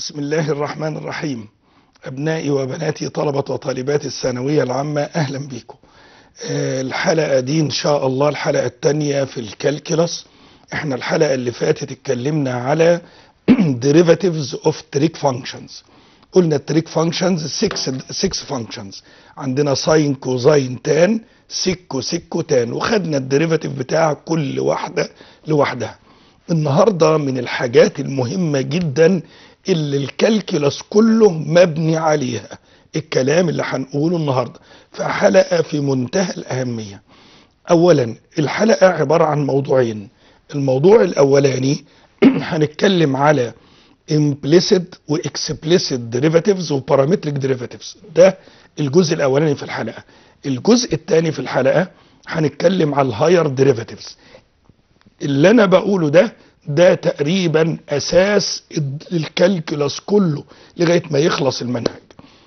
بسم الله الرحمن الرحيم أبنائي وبناتي طلبة وطالبات الثانوية العامة أهلا بكم آه، الحلقة دي إن شاء الله الحلقة التانية في الكالكولس احنا الحلقة اللي فاتت اتكلمنا على derivatives of trig functions قلنا التريك فانكشنز 6 6 فانكشنز عندنا ساين كوزاين تان سيكو سيكو تان وخدنا الديريفاتيف بتاع كل واحدة لوحدها النهارده من الحاجات المهمة جدا اللي الكالكولس كله مبني عليها الكلام اللي هنقوله النهارده فحلقة في منتهى الأهمية أولا الحلقة عبارة عن موضوعين الموضوع الأولاني هنتكلم على implicit و explicit derivatives و parametric derivatives ده الجزء الاولاني في الحلقه الجزء الثاني في الحلقه هنتكلم على الهاير derivatives اللي انا بقوله ده ده تقريبا اساس الكالكولس كله لغايه ما يخلص المنهج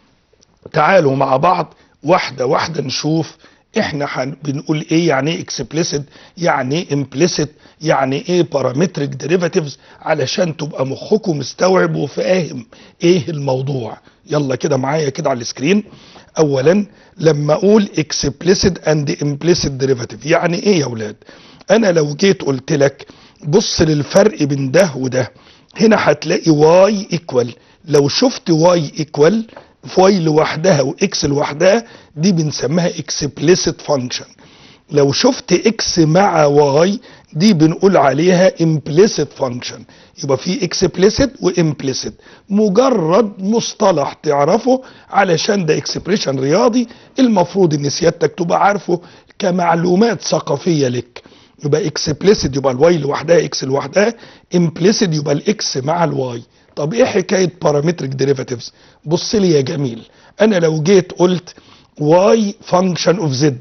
تعالوا مع بعض واحده واحده نشوف احنا حن بنقول ايه يعني ايه explicit يعني ايه implicit يعني ايه parametric derivatives علشان تبقى مخكم مستوعب وفاهم ايه الموضوع يلا كده معايا كده على السكرين اولا لما اقول explicit and implicit derivative يعني ايه يا ولاد انا لو جيت قلت لك بص للفرق بين ده وده هنا هتلاقي y equal لو شفت y equal واي لوحدها واكس لوحدها دي بنسميها explicit function لو شفت اكس مع واي دي بنقول عليها implicit function يبقى في explicit و implicit مجرد مصطلح تعرفه علشان ده expression رياضي المفروض ان سيادتك تبقى عارفه كمعلومات ثقافية لك يبقى explicit يبقى الواي لوحدها اكس لوحدها implicit يبقى الاكس مع الواي طب ايه حكايه بارامتريك ديريفاتيفز بص لي يا جميل انا لو جيت قلت واي فانكشن اوف زد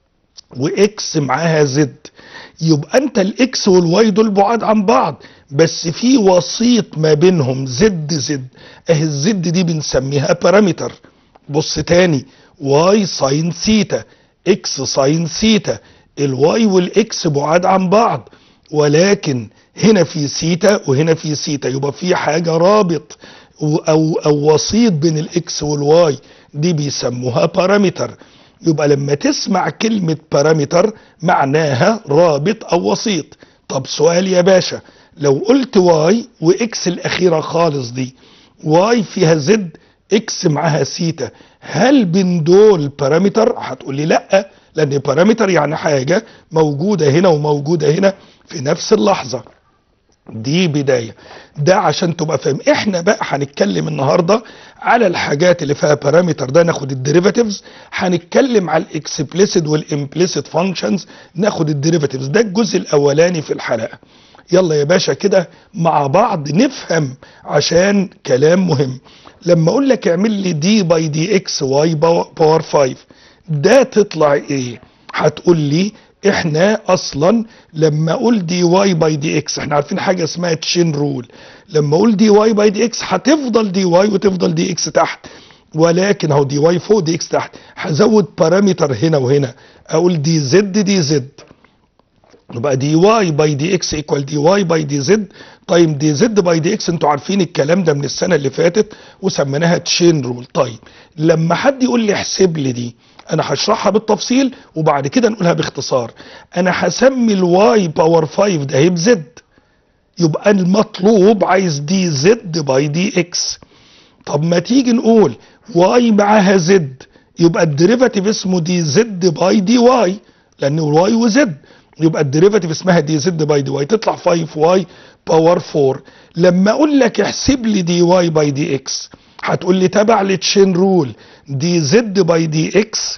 واكس معاها زد يبقى انت الاكس والواي دول بعاد عن بعض بس في وسيط ما بينهم زد زد اهي الزد دي بنسميها بارامتر بص تاني واي ساين ثيتا اكس ساين ثيتا الواي والاكس بعاد عن بعض ولكن هنا في سيتا وهنا في سيتا يبقى في حاجة رابط او او وسيط بين الاكس والواي دي بيسموها بارامتر يبقى لما تسمع كلمة بارامتر معناها رابط او وسيط طب سؤال يا باشا لو قلت واي واكس الاخيرة خالص دي واي فيها زد اكس معاها سيتا هل بين دول بارامتر هتقولي لا لان بارامتر يعني حاجة موجودة هنا وموجودة هنا في نفس اللحظة دي بداية ده عشان تبقى فاهم احنا بقى هنتكلم النهاردة على الحاجات اللي فيها بارامتر ده ناخد الديريفاتيفز هنتكلم على الاكسبليسيد والامبليسيد فانكشنز ناخد الديريفاتيفز ده الجزء الاولاني في الحلقة يلا يا باشا كده مع بعض نفهم عشان كلام مهم لما اقول لك اعمل لي دي باي دي اكس واي باور 5 ده تطلع ايه هتقول لي احنا اصلا لما اقول دي واي باي دي اكس احنا عارفين حاجه اسمها تشين رول لما اقول دي واي باي دي اكس هتفضل دي واي وتفضل دي اكس تحت ولكن اهو دي واي فوق دي اكس تحت هزود بارامتر هنا وهنا اقول دي زد دي زد يبقى دي واي باي دي اكس ايكوال دي واي باي دي زد طيب دي زد باي دي اكس انتوا عارفين الكلام ده من السنه اللي فاتت وسميناها تشين رول طيب لما حد يقول لي احسب لي دي انا هشرحها بالتفصيل وبعد كده نقولها باختصار انا هسمي الواي باور 5 ده هي بزد يبقى المطلوب عايز دي زد باي دي اكس طب ما تيجي نقول واي معاها زد يبقى الديريفاتيف اسمه دي زد باي دي واي لانه واي وزد يبقى الديريفاتيف اسمها دي زد باي دي واي تطلع 5 واي باور 4 لما اقول لك احسب لي دي واي باي دي اكس هتقول لي تبع لتشين رول دي زد باي دي اكس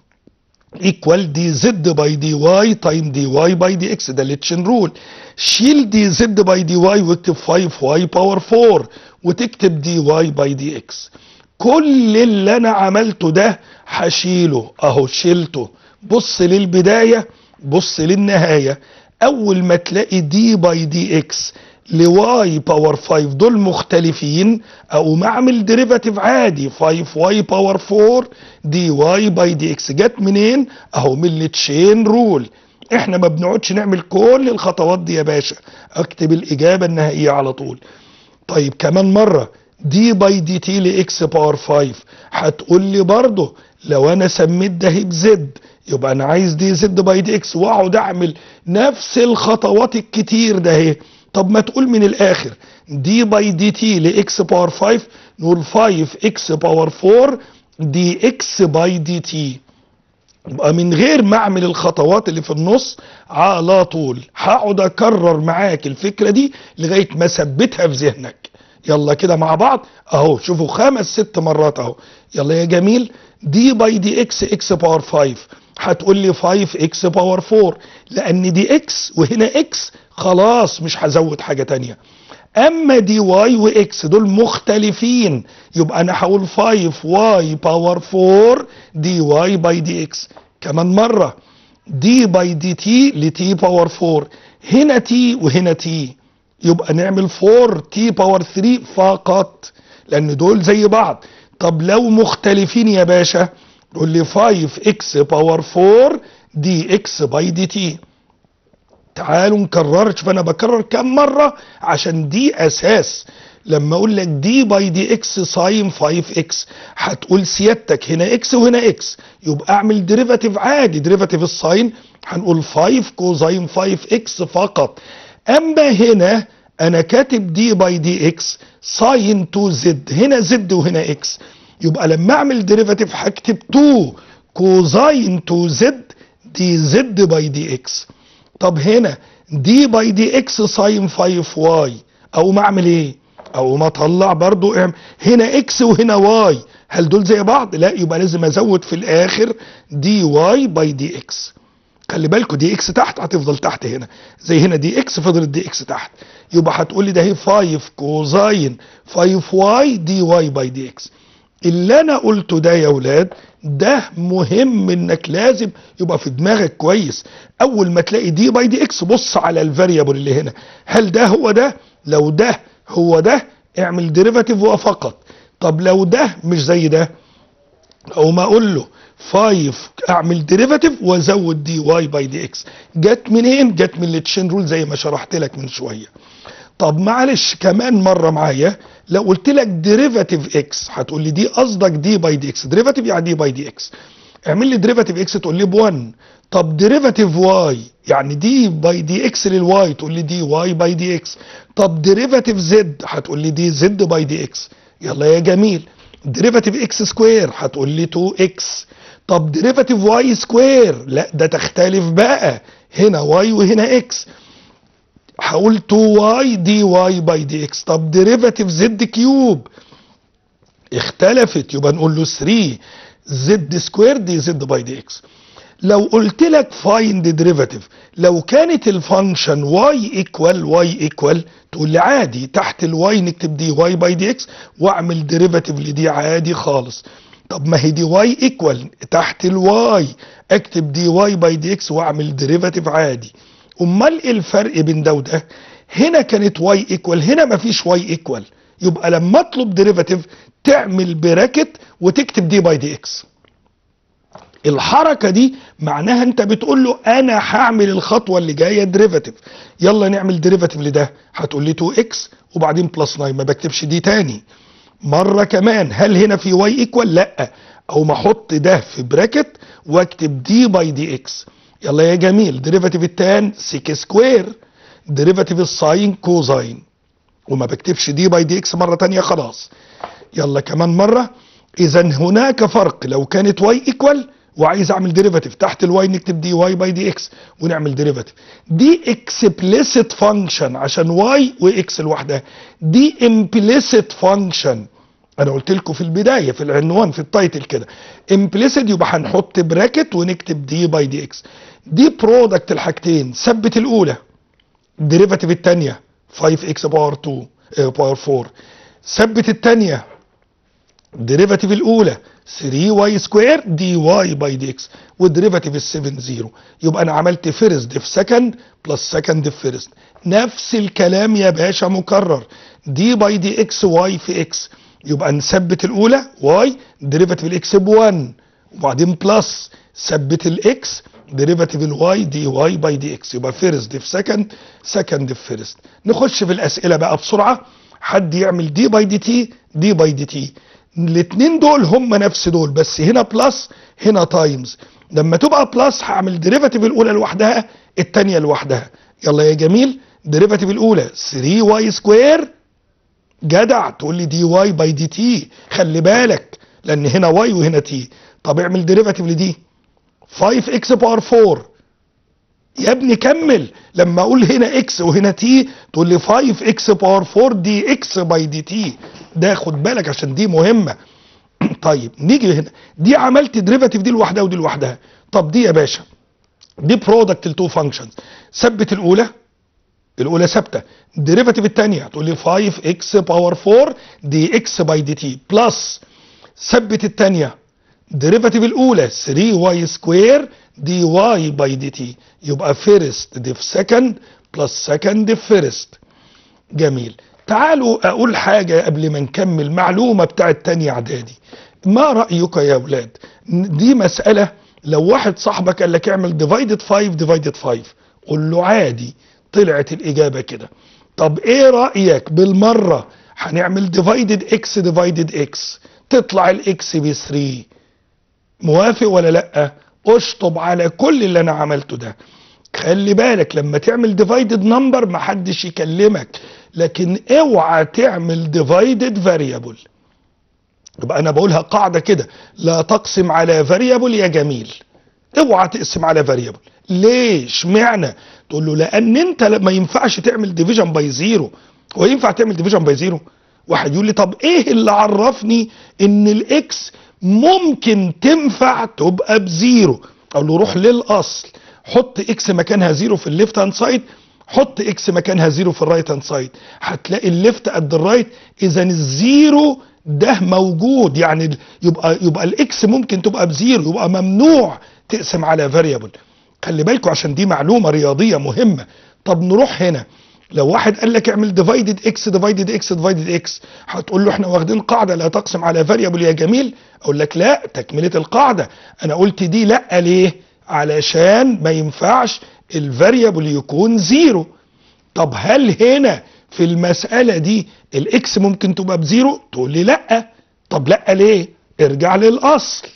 ايكوال دي زد باي دي واي تايم دي واي باي دي اكس ده التشين رول شيل دي زد باي دي واي واكتب 5 واي باور 4 وتكتب دي واي باي دي اكس كل اللي انا عملته ده هشيله اهو شيلته بص للبدايه بص للنهايه اول ما تلاقي دي باي دي اكس لواي باور 5 دول مختلفين او معمل ديريفاتيف عادي 5 واي باور 4 دي واي باي دي اكس جت منين اهو من التشين رول احنا ما بنقعدش نعمل كل الخطوات دي يا باشا اكتب الاجابه النهائيه على طول طيب كمان مره دي باي دي تي لاكس باور 5 هتقول لي برضه لو انا سميت ده بزد يبقى انا عايز دي زد باي دي اكس واقعد اعمل نفس الخطوات الكتير ده اهي طب ما تقول من الاخر دي باي دي تي لاكس باور 5 نقول 5 اكس باور 4 دي اكس باي دي تي يبقى من غير ما اعمل الخطوات اللي في النص على طول هقعد اكرر معاك الفكره دي لغايه ما اثبتها في ذهنك يلا كده مع بعض اهو شوفوا خمس ست مرات اهو يلا يا جميل دي باي دي اكس اكس باور 5 هتقول لي 5 اكس باور 4 لان دي اكس وهنا اكس خلاص مش هزود حاجه تانية اما دي واي واكس دول مختلفين يبقى انا هقول 5 واي باور 4 دي واي باي دي اكس كمان مره دي باي دي تي لتي باور 4 هنا تي وهنا تي يبقى نعمل 4 تي باور 3 فقط لان دول زي بعض طب لو مختلفين يا باشا تقول لي 5 اكس باور 4 دي اكس باي دي تي تعالوا نكرر شوف انا بكرر كم مره عشان دي اساس لما اقول لك دي باي دي اكس ساين 5 اكس هتقول سيادتك هنا اكس وهنا اكس يبقى اعمل ديريفاتيف عادي ديريفاتيف الساين هنقول 5 كوزاين 5 اكس فقط اما هنا انا كاتب دي باي دي اكس ساين 2 زد هنا زد وهنا اكس يبقى لما اعمل ديريفاتيف هكتب 2 كوزاين 2 زد دي زد باي دي اكس طب هنا دي باي دي اكس ساين 5 واي او ما اعمل ايه او ما اطلع برضو اعمل هنا اكس وهنا واي هل دول زي بعض لا يبقى لازم ازود في الاخر دي واي باي دي اكس خلي بالكوا دي اكس تحت هتفضل تحت هنا زي هنا دي اكس فضلت دي اكس تحت يبقى هتقول لي ده هي 5 كوزاين 5 واي دي واي باي دي اكس اللي انا قلته ده يا ولاد ده مهم انك لازم يبقى في دماغك كويس اول ما تلاقي دي باي دي اكس بص على الفاريبل اللي هنا هل ده هو ده لو ده هو ده اعمل ديريفاتيف وفقط طب لو ده مش زي ده او ما اقول له 5 اعمل ديريفاتيف وازود دي واي باي دي اكس جت منين جت من التشين رول زي ما شرحت لك من شويه طب معلش كمان مره معايا لو قلت لك ديريفاتيف اكس هتقول لي دي قصدك دي باي دي اكس ديريفاتيف يعني دي باي دي اكس اعمل لي ديريفاتيف اكس تقول لي ب 1 طب ديريفاتيف واي يعني دي باي دي اكس للواي تقول لي دي واي باي دي اكس طب ديريفاتيف زد هتقول لي دي زد باي دي اكس يلا يا جميل ديريفاتيف اكس سكوير هتقول لي 2 اكس طب ديريفاتيف واي سكوير لا ده تختلف بقى هنا واي وهنا اكس هقول 2 واي دي واي باي دي اكس طب ديريفاتيف زد كيوب اختلفت يبقى نقول له 3 زد سكوير دي زد باي دي اكس لو قلت لك فايند ديريفاتيف لو كانت الفانكشن واي ايكوال واي ايكوال تقول لي عادي تحت الواي نكتب دي واي باي دي اكس واعمل ديريفاتيف لدي عادي خالص طب ما هي دي واي ايكوال تحت الواي اكتب دي واي باي دي اكس واعمل ديريفاتيف عادي امال ايه الفرق بين ده وده هنا كانت واي ايكوال هنا مفيش واي ايكوال يبقى لما اطلب ديريفاتيف تعمل براكت وتكتب دي باي دي اكس الحركه دي معناها انت بتقول له انا هعمل الخطوه اللي جايه ديريفاتيف يلا نعمل ديريفاتيف لده هتقول لي 2 اكس وبعدين بلس 9 ما بكتبش دي تاني مره كمان هل هنا في واي ايكوال لا او ما احط ده في براكت واكتب دي باي دي اكس يلا يا جميل ديريفاتيف التان سيك سكوير ديريفاتيف الساين كوزاين وما بكتبش دي باي دي اكس مره تانية خلاص يلا كمان مره اذا هناك فرق لو كانت واي ايكوال وعايز اعمل ديريفاتيف تحت الواي نكتب دي واي باي دي اكس ونعمل ديريفاتيف دي اكسبليسيت فانكشن عشان واي واكس لوحدها دي امبليسيت فانكشن انا قلت لكم في البدايه في العنوان في التايتل كده امبليسيت يبقى هنحط براكت ونكتب دي باي دي اكس دي برودكت الحاجتين ثبت الاولى ديريفاتيف الثانيه 5 اكس باور 2 باور 4 ثبت الثانيه ديريفاتيف الاولى 3 واي سكوير دي واي باي دي اكس والديريفاتيف ال 7 0 يبقى انا عملت فيرست في سكند بلس سكند في فيرست نفس الكلام يا باشا مكرر دي باي دي اكس واي في اكس يبقى نثبت الاولى واي ديريفاتيف الاكس ب 1 وبعدين بلس ثبت الاكس ديريفاتيف الواي دي واي باي دي اكس يبقى فيرست في سكند سكند في فيرست نخش في الاسئله بقى بسرعه حد يعمل دي باي دي تي دي باي دي تي الاتنين دول هم نفس دول بس هنا بلس هنا تايمز لما تبقى بلس هعمل ديريفاتيف الاولى لوحدها الثانيه لوحدها يلا يا جميل ديريفاتيف الاولى 3 واي سكوير جدع تقول لي دي واي باي دي تي خلي بالك لان هنا واي وهنا تي طب اعمل ديريفاتيف لدي 5 اكس باور 4 يا ابني كمل لما اقول هنا اكس وهنا تي تقول لي 5 اكس باور 4 دي اكس باي دي تي ده خد بالك عشان دي مهمه طيب نيجي هنا دي عملت ديريفاتيف دي لوحدها ودي لوحدها طب دي يا باشا دي برودكت التو فانكشنز ثبت الاولى الاولى ثابته الديريفاتيف الثانيه تقول لي 5 اكس باور 4 دي اكس باي دي تي بلس ثبت الثانيه ديريفاتيف الاولى 3 واي سكوير دي واي باي دي تي يبقى فيرست دي في سكند بلس سكند دي فيرست جميل تعالوا اقول حاجة قبل ما نكمل معلومة بتاعت تاني اعدادي ما رأيك يا اولاد دي مسألة لو واحد صاحبك قال لك اعمل ديفايدد 5 ديفايدد 5 قول له عادي طلعت الاجابة كده طب ايه رأيك بالمرة هنعمل ديفايدد اكس ديفايدد اكس تطلع الاكس ب 3 موافق ولا لا اشطب على كل اللي انا عملته ده خلي بالك لما تعمل ديفايدد نمبر محدش يكلمك لكن اوعى تعمل ديفايدد فاريبل يبقى انا بقولها قاعده كده لا تقسم على فاريبل يا جميل اوعى تقسم على فاريبل ليش معنى تقول له لان انت ما ينفعش تعمل ديفيجن باي زيرو هو ينفع تعمل ديفيجن باي زيرو واحد يقول لي طب ايه اللي عرفني ان الاكس ممكن تنفع تبقى بزيرو اقول له روح للاصل حط اكس مكانها زيرو في الليفت هاند سايد حط اكس مكانها زيرو في الرايت هاند سايد هتلاقي الليفت قد الرايت اذا الزيرو ده موجود يعني يبقى يبقى الاكس ممكن تبقى بزيرو يبقى ممنوع تقسم على فاريبل خلي بالكم عشان دي معلومه رياضيه مهمه طب نروح هنا لو واحد قال لك اعمل ديفايدد اكس ديفايدد اكس ديفايدد اكس هتقول له احنا واخدين قاعده لا تقسم على فاريبل يا جميل اقول لك لا تكمله القاعده انا قلت دي لا ليه علشان ما ينفعش الفاريبل يكون زيرو طب هل هنا في المسألة دي الاكس ممكن تبقى بزيرو تقول لي لا طب لا ليه ارجع للاصل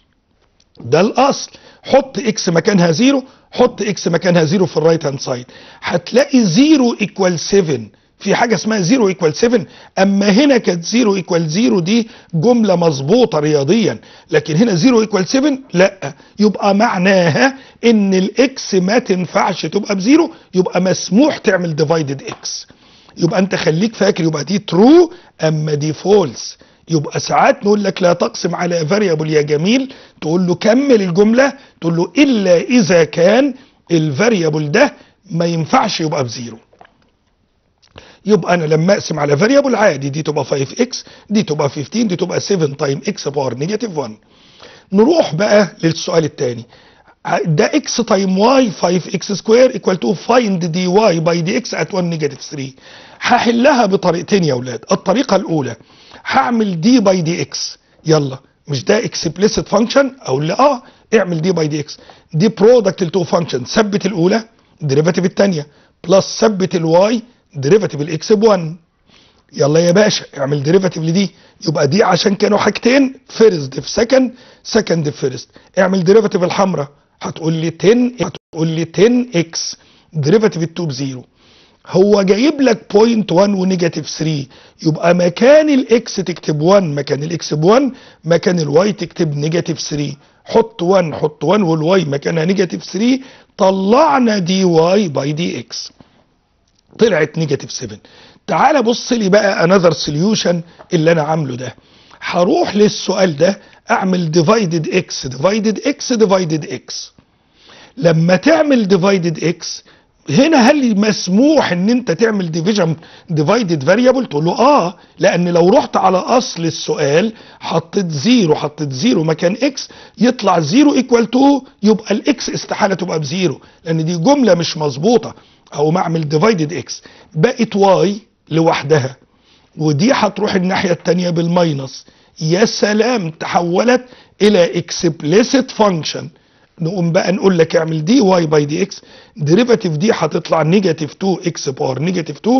ده الاصل حط اكس مكانها زيرو حط اكس مكانها زيرو في الرايت هاند سايد هتلاقي زيرو ايكوال 7 في حاجه اسمها زيرو ايكوال 7 اما هنا كانت زيرو ايكوال زيرو دي جمله مظبوطه رياضيا لكن هنا زيرو ايكوال 7 لا يبقى معناها ان الاكس ما تنفعش تبقى بزيرو يبقى مسموح تعمل ديفايدد اكس يبقى انت خليك فاكر يبقى دي ترو اما دي فولس يبقى ساعات نقول لك لا تقسم على فاريبل يا جميل تقول له كمل الجمله تقول له الا اذا كان الفاريبل ده ما ينفعش يبقى بزيرو يبقى انا لما اقسم على فاريبل عادي دي تبقى 5 اكس دي تبقى 15 دي تبقى 7 تايم اكس باور نيجاتيف 1 نروح بقى للسؤال الثاني ده اكس تايم واي 5 اكس سكوير ايكوال تو فايند دي واي باي دي اكس ات 1 نيجاتيف 3 هحلها بطريقتين يا اولاد الطريقه الاولى هعمل دي باي دي اكس يلا مش ده اكسبليسيت فانكشن اقول لي اه اعمل دي باي دي اكس دي برودكت التو فانكشن ثبت الاولى ديريفاتيف الثانيه بلس ثبت الواي ديريفاتيف الاكس ب 1 يلا يا باشا اعمل ديريفاتيف لدي يبقى دي عشان كانوا حاجتين فيرست في سكند سكند في فيرست اعمل ديريفاتيف الحمراء هتقول لي 10 هتقول لي 10 اكس ديريفاتيف ال 2 بزيرو هو جايب لك بوينت 1 ونيجاتيف 3 يبقى مكان الاكس تكتب 1 مكان الاكس ب 1 مكان الواي تكتب نيجاتيف 3 حط 1 حط 1 والواي مكانها نيجاتيف 3 طلعنا دي واي باي دي اكس طلعت نيجاتيف 7 تعال بص لي بقى انذر سوليوشن اللي انا عامله ده هروح للسؤال ده اعمل ديفايدد اكس ديفايدد اكس ديفايدد اكس لما تعمل ديفايدد اكس هنا هل مسموح ان انت تعمل ديفيجن ديفايدد فاريبل تقول له اه لان لو رحت على اصل السؤال حطيت زيرو حطيت زيرو مكان اكس يطلع زيرو ايكوال 2 يبقى الاكس استحاله تبقى بزيرو لان دي جمله مش مظبوطه او ما اعمل ديفايدد اكس بقت واي لوحدها ودي هتروح الناحيه الثانيه بالماينس يا سلام تحولت الى اكسبليسيت فانكشن نقوم بقى نقول لك اعمل دي واي باي دي اكس ديريفاتيف دي هتطلع نيجاتيف 2 اكس باور نيجاتيف 2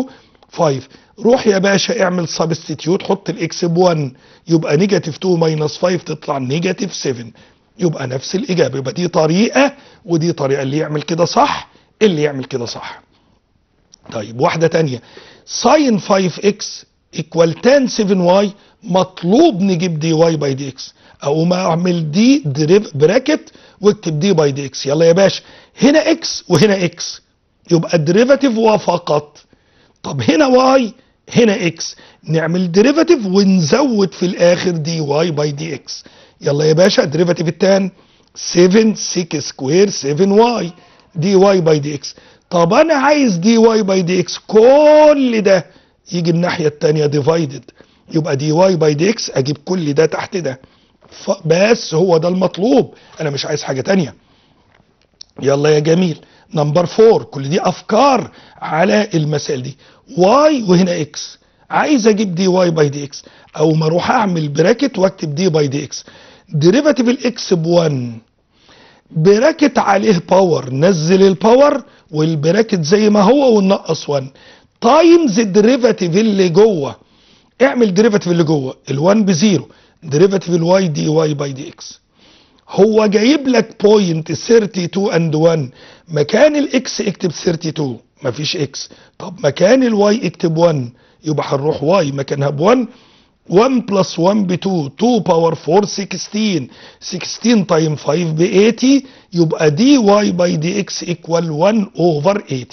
5 روح يا باشا اعمل سبستيتيوت حط الاكس ب 1 يبقى نيجاتيف 2 ماينس 5 تطلع نيجاتيف 7 يبقى نفس الاجابه يبقى دي طريقه ودي طريقه اللي يعمل كده صح اللي يعمل كده صح طيب واحده تانية ساين 5 اكس ايكوال تان 7 واي مطلوب نجيب دي واي باي دي اكس او ما اعمل دي دريف براكت واكتب دي باي دي اكس يلا يا باشا هنا اكس وهنا اكس يبقى الديريفاتيف وفقط طب هنا واي هنا اكس نعمل ديريفاتيف ونزود في الاخر دي واي باي دي اكس يلا يا باشا الديريفاتيف التان 7 6 سكوير 7 واي دي واي باي دي اكس طب انا عايز دي واي باي دي اكس كل ده يجي الناحيه الثانيه ديفايدد يبقى دي واي باي دي اكس اجيب كل ده تحت ده بس هو ده المطلوب انا مش عايز حاجه تانية يلا يا جميل نمبر فور كل دي افكار على المسائل دي واي وهنا اكس عايز اجيب دي واي باي دي اكس او ما اروح اعمل براكت واكتب دي باي دي اكس ديريفاتيف الاكس ب 1 براكت عليه باور نزل الباور والبراكت زي ما هو ونقص 1 تايمز الديريفاتيف اللي جوه اعمل ديريفاتيف اللي جوه ال1 بزيرو ديريفاتيف الواي دي واي باي دي اكس هو جايب لك بوينت 32 اند 1 مكان الاكس اكتب 32 مفيش اكس طب مكان الواي اكتب 1 يبقى هنروح واي مكانها ب 1 1 بلس 1 ب 2 2 باور 4 16 16 تايم 5 ب 80 يبقى دي واي باي دي اكس ايكوال 1 اوفر 80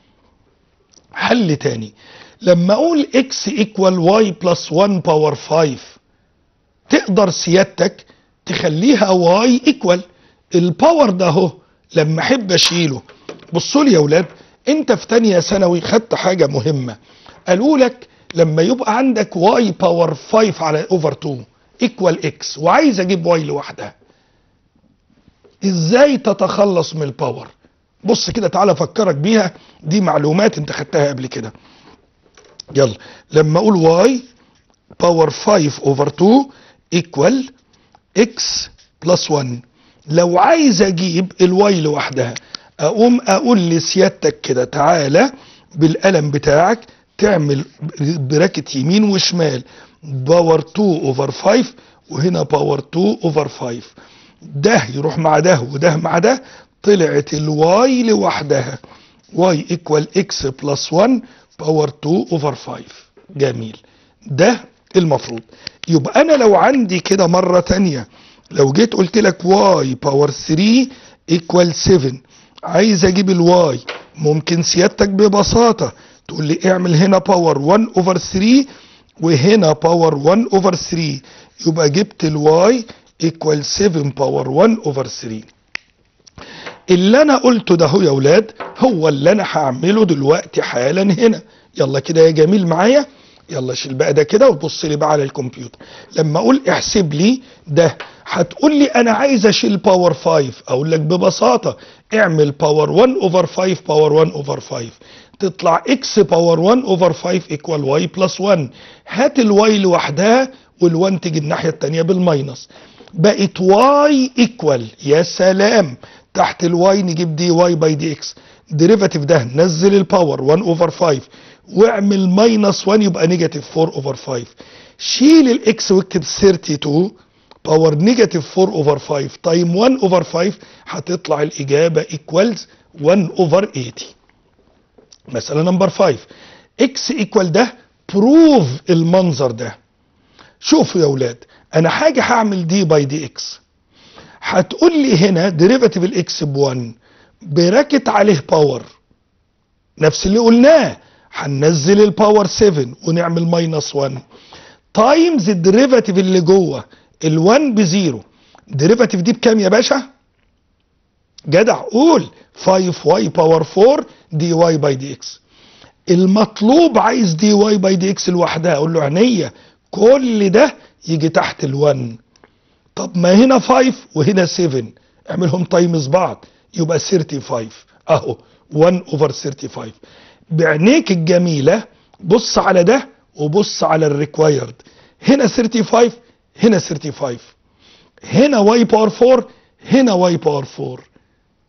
حل تاني لما اقول اكس ايكوال واي بلس 1 باور 5 تقدر سيادتك تخليها واي ايكوال الباور ده اهو لما احب اشيله بصوا لي يا اولاد انت في تانية ثانوي خدت حاجة مهمة قالوا لك لما يبقى عندك واي باور 5 على اوفر 2 ايكوال اكس وعايز اجيب واي لوحدها ازاي تتخلص من الباور بص كده تعالى افكرك بيها دي معلومات انت خدتها قبل كده يلا لما اقول واي باور 5 اوفر 2 ايكوال اكس بلس 1 لو عايز اجيب الواي لوحدها اقوم اقول لسيادتك كده تعالى بالقلم بتاعك تعمل براكت يمين وشمال باور 2 اوفر 5 وهنا باور 2 اوفر 5 ده يروح مع ده وده مع ده طلعت الواي لوحدها واي ايكوال اكس بلس 1 باور 2 اوفر 5 جميل ده المفروض يبقى انا لو عندي كده مرة تانية لو جيت قلت لك واي باور 3 ايكوال 7 عايز اجيب الواي ممكن سيادتك ببساطة تقول لي اعمل هنا باور 1 اوفر 3 وهنا باور 1 اوفر 3 يبقى جبت الواي ايكوال 7 باور 1 اوفر 3 اللي انا قلته ده هو يا اولاد هو اللي انا هعمله دلوقتي حالا هنا يلا كده يا جميل معايا يلا شيل بقى ده كده وبص لي بقى على الكمبيوتر لما اقول احسب لي ده هتقول لي انا عايز اشيل باور 5 اقول لك ببساطه اعمل باور 1 اوفر 5 باور 1 اوفر 5 تطلع اكس باور 1 اوفر 5 ايكوال واي بلس 1 هات الواي لوحدها وال1 تيجي الناحيه الثانيه بالماينس بقت واي ايكوال يا سلام تحت الواي نجيب دي واي باي دي اكس ديريفاتيف ده نزل الباور 1 اوفر 5 واعمل ماينس 1 يبقى نيجاتيف 4 اوفر 5 شيل الاكس واكتب 32 باور نيجاتيف 4 اوفر 5 تايم 1 اوفر 5 هتطلع الاجابه ايكوالز 1 اوفر 80 مساله نمبر 5 اكس ايكوال ده بروف المنظر ده شوفوا يا اولاد انا حاجه هعمل دي باي دي اكس هتقول لي هنا ديريفاتيف الاكس ب 1 براكت عليه باور نفس اللي قلناه هننزل الباور 7 ونعمل ماينس 1 تايمز الديريفاتيف اللي جوه ال1 بزيرو الديريفاتيف دي بكام يا باشا؟ جدع قول 5 واي باور 4 دي واي باي دي اكس المطلوب عايز دي واي باي دي اكس لوحدها اقول له عينيا كل ده يجي تحت ال1 طب ما هنا 5 وهنا 7 اعملهم تايمز بعض يبقى 35 اهو 1 اوفر 35 بعينيك الجميلة بص على ده وبص على الريكوايرد هنا 35 هنا 35 هنا واي باور 4 هنا واي باور 4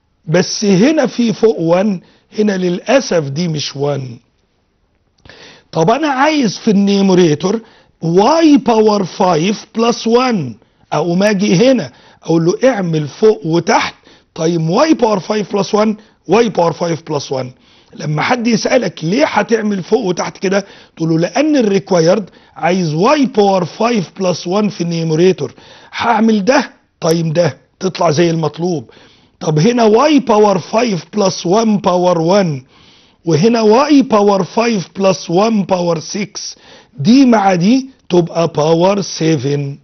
بس هنا في فوق 1 هنا للأسف دي مش 1 طب انا عايز في النيموريتور y باور 5 بلس 1 او ما اجي هنا اقول له اعمل فوق وتحت طيب y باور 5 بلس 1 y باور 5 بلس 1 لما حد يسالك ليه هتعمل فوق وتحت كده تقول له لان الريكوايرد عايز y باور 5 بلس 1 في النيموريتور هعمل ده طيب ده تطلع زي المطلوب طب هنا y باور 5 بلس 1 باور 1 وهنا y باور 5 بلس 1 باور 6 دي مع دي تبقى باور 7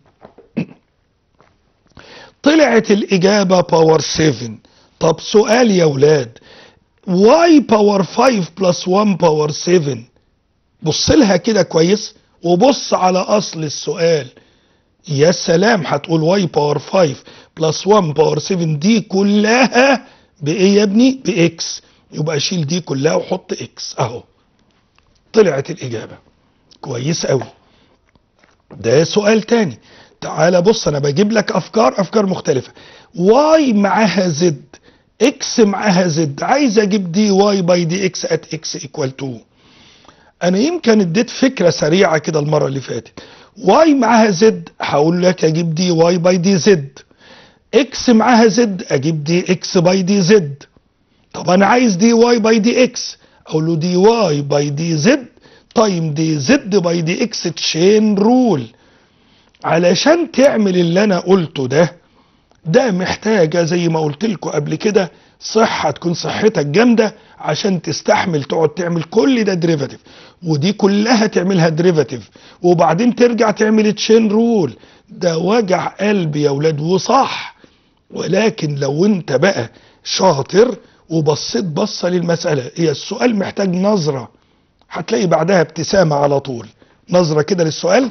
طلعت الإجابة باور 7 طب سؤال يا ولاد y باور 5 بلس 1 باور 7 بص لها كده كويس وبص على أصل السؤال يا سلام هتقول y باور 5 بلس 1 باور 7 دي كلها بإيه يا ابني؟ بإكس يبقى شيل دي كلها وحط إكس أهو طلعت الإجابة كويس قوي ده سؤال تاني تعالى بص انا بجيب لك افكار افكار مختلفة واي معاها زد اكس معاها زد عايز اجيب دي واي باي دي اكس ات اكس ايكوال 2 انا يمكن اديت فكرة سريعة كده المرة اللي فاتت واي معاها زد هقول لك اجيب دي واي باي دي زد اكس معاها زد اجيب دي اكس باي دي زد طب انا عايز دي واي باي دي اكس اقول له دي واي باي دي زد تايم دي زد باي دي اكس تشين رول علشان تعمل اللي انا قلته ده ده محتاجه زي ما قلت لكم قبل كده صحه تكون صحتك جامده عشان تستحمل تقعد تعمل كل ده ديريفاتيف ودي كلها تعملها ديريفاتيف وبعدين ترجع تعمل تشين رول ده وجع قلب يا ولاد وصح ولكن لو انت بقى شاطر وبصيت بصه للمساله هي السؤال محتاج نظره هتلاقي بعدها ابتسامة على طول نظرة كده للسؤال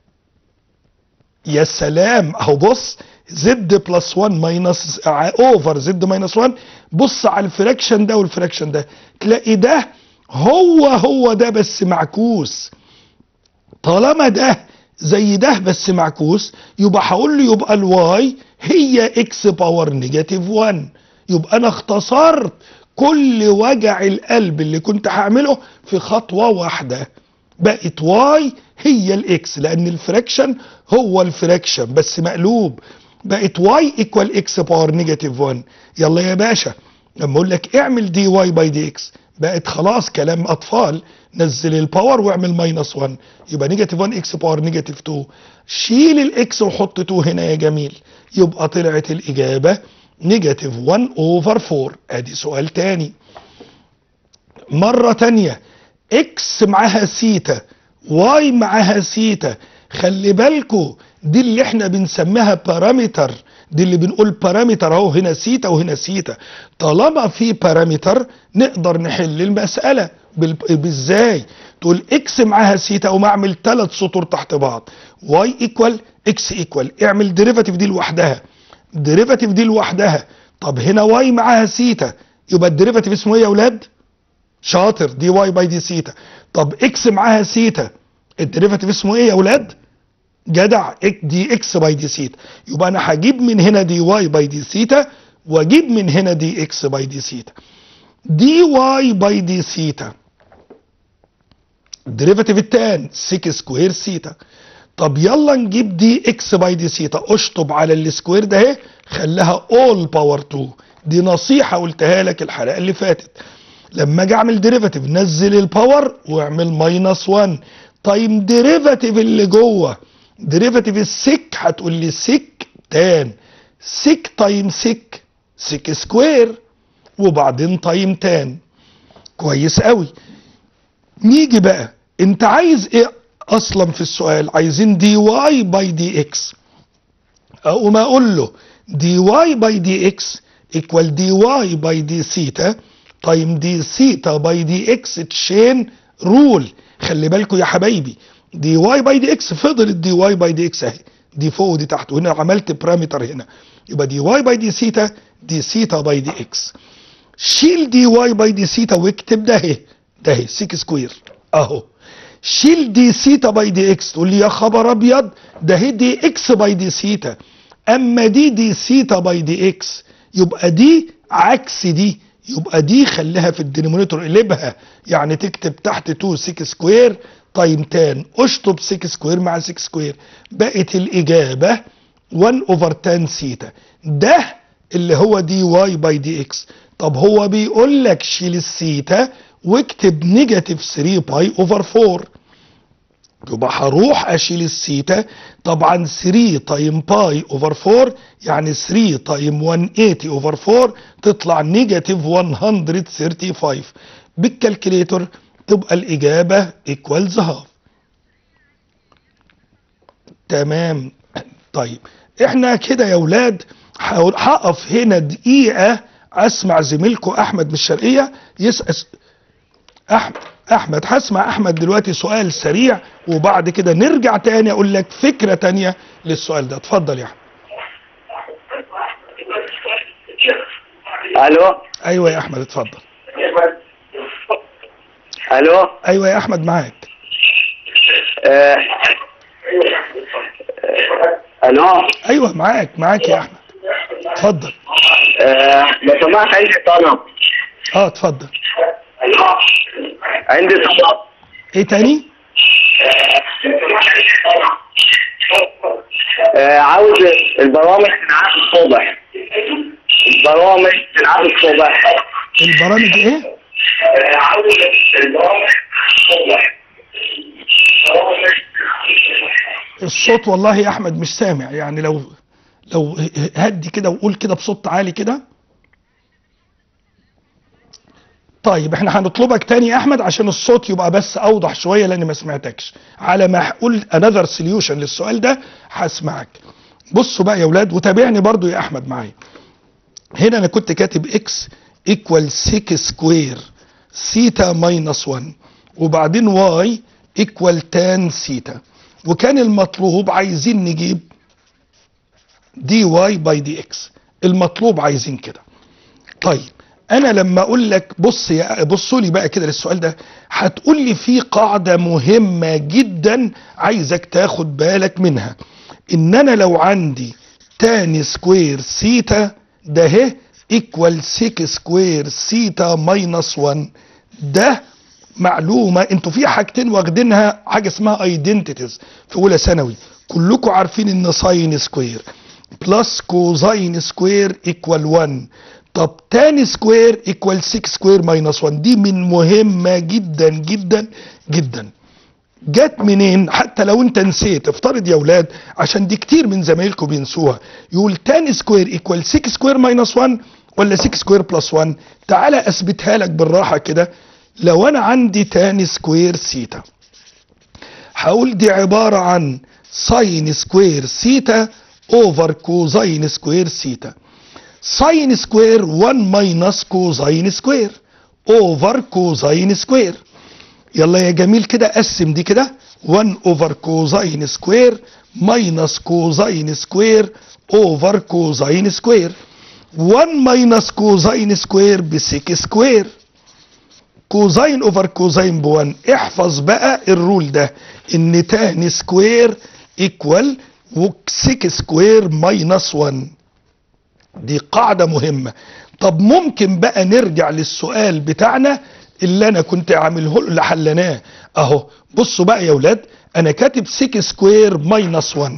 يا سلام اهو بص زد بلس 1 ماينس اوفر زد ماينس 1 بص على الفراكشن ده والفراكشن ده تلاقي ده هو هو ده بس معكوس طالما ده زي ده بس معكوس يبقى هقول له يبقى الواي هي اكس باور نيجاتيف 1 يبقى انا اختصرت كل وجع القلب اللي كنت هعمله في خطوة واحدة بقت واي هي الاكس لان الفراكشن هو الفراكشن بس مقلوب بقت واي ايكوال اكس باور نيجاتيف 1 يلا يا باشا لما اقول لك اعمل دي واي باي دي اكس بقت خلاص كلام اطفال نزل الباور واعمل ماينس 1 يبقى نيجاتيف 1 اكس باور نيجاتيف 2 شيل الاكس وحط 2 هنا يا جميل يبقى طلعت الاجابه نيجاتيف 1 اوفر 4 ادي سؤال تاني مرة تانية اكس معاها سيتا واي معاها سيتا خلي بالكو دي اللي احنا بنسميها بارامتر دي اللي بنقول بارامتر اهو هنا سيتا وهنا سيتا طالما في بارامتر نقدر نحل المسألة ازاي تقول اكس معاها سيتا وما اعمل ثلاث سطور تحت بعض واي ايكوال اكس ايكوال اعمل ديريفاتيف دي لوحدها الديريفاتيف دي لوحدها طب هنا واي معاها سيتا يبقى الديريفاتيف اسمه ايه يا اولاد شاطر دي واي باي دي سيتا طب اكس معاها سيتا الديريفاتيف اسمه ايه يا اولاد جدع دي اكس باي دي سيتا يبقى انا هجيب من هنا دي واي باي دي سيتا واجيب من هنا دي اكس باي دي سيتا دي واي باي دي سيتا الديريفاتيف التان 6 سكوير سيتا طب يلا نجيب دي اكس باي دي سيتا اشطب على السكوير ده اهي خليها اول باور 2 دي نصيحه قلتها لك الحلقه اللي فاتت لما اجي اعمل ديريفاتيف نزل الباور واعمل ماينس 1 تايم ديريفاتيف اللي جوه ديريفاتيف السك هتقول لي سك تان سك تايم سك سك سكوير وبعدين تايم تان كويس قوي نيجي بقى انت عايز ايه اصلا في السؤال عايزين دي واي باي دي اكس اقوم اقول له دي واي باي دي اكس ايكوال دي واي باي دي سيتا تايم دي سيتا باي دي اكس تشين رول خلي بالكم يا حبايبي دي واي باي دي اكس فضلت دي واي باي دي اكس اهي دي فوق ودي تحت وهنا عملت بارامتر هنا يبقى دي واي باي دي سيتا دي سيتا باي دي اكس شيل دي واي باي دي سيتا واكتب ده اهي ده اهي 6 سكوير اهو شيل دي سيتا باي دي اكس تقول لي يا خبر ابيض ده هي دي اكس باي دي سيتا اما دي دي سيتا باي دي اكس يبقى دي عكس دي يبقى دي خليها في الدينومينيتور قلبها يعني تكتب تحت 2 6 سكوير تايم 10 اشطب 6 سكوير مع 6 سكوير بقت الاجابه 1 اوفر 10 سيتا ده اللي هو دي واي باي دي اكس طب هو بيقول لك شيل السيتا واكتب نيجاتيف 3 باي اوفر 4 يبقى هروح اشيل السيتا طبعا 3 تايم باي اوفر 4 يعني 3 تايم 180 اوفر 4 تطلع نيجاتيف 135 بالكالكليتور تبقى الاجابه ايكوالز هاف تمام طيب احنا كده يا ولاد هقف هنا دقيقه اسمع زميلكم احمد من الشرقيه يسال احمد احمد هسمع احمد دلوقتي سؤال سريع وبعد كده نرجع تاني اقول لك فكره تانيه للسؤال ده اتفضل يا احمد الو ايوه يا احمد اتفضل الو ايوه يا احمد معاك آه. الو ايوه معاك معاك يا احمد اتفضل آه. لو سمحت عندي طلب اه اتفضل عندي طلب ايه تاني آه. عاوز البرامج تنعاد الصبح البرامج تنعاد الصبح البرامج ايه آه. عاوز البرامج الصبح الصوت والله يا احمد مش سامع يعني لو لو هدي كده وقول كده بصوت عالي كده طيب احنا هنطلبك تاني يا احمد عشان الصوت يبقى بس اوضح شويه لاني ما سمعتكش على ما هقول انذر سوليوشن للسؤال ده هسمعك بصوا بقى يا اولاد وتابعني برضو يا احمد معايا هنا انا كنت كاتب اكس ايكوال 6 سكوير سيتا ماينس 1 وبعدين واي ايكوال تان سيتا وكان المطلوب عايزين نجيب دي واي باي دي اكس المطلوب عايزين كده طيب انا لما اقول لك بص يا بصوا لي بقى كده للسؤال ده هتقول لي في قاعده مهمه جدا عايزك تاخد بالك منها ان انا لو عندي تاني سكوير سيتا ده اهي ايكوال 6 سكوير سيتا ماينس 1 ده معلومه انتوا في حاجتين واخدينها حاجه اسمها ايدنتيتيز في اولى ثانوي كلكم عارفين ان ساين سكوير بلس كوزاين سكوير ايكوال 1 طب تاني سكوير ايكوال 6 سكوير ماينس 1 دي من مهمه جدا جدا جدا جت منين حتى لو انت نسيت افترض يا اولاد عشان دي كتير من زمايلكم بينسوها يقول تاني سكوير ايكوال 6 سكوير ماينس 1 ولا 6 سكوير بلس 1 تعالى اثبتها لك بالراحه كده لو انا عندي تاني سكوير سيتا هقول دي عباره عن ساين سكوير سيتا اوفر كوزاين سكوير سيتا ساين سكوير 1 ماينس كوزاين سكوير اوفر كوزاين سكوير يلا يا جميل كده قسم دي كده 1 اوفر كوزاين سكوير ماينس كوزاين سكوير اوفر كوزاين سكوير 1 ماينس كوزاين سكوير ب 6 سكوير كوزاين اوفر كوزاين ب 1 احفظ بقى الرول ده ان تاني سكوير ايكوال 6 سكوير ماينس 1 دي قاعدة مهمة طب ممكن بقى نرجع للسؤال بتاعنا اللي انا كنت عامله اللي حلناه اهو بصوا بقى يا ولاد انا كاتب 6 سكوير ماينس 1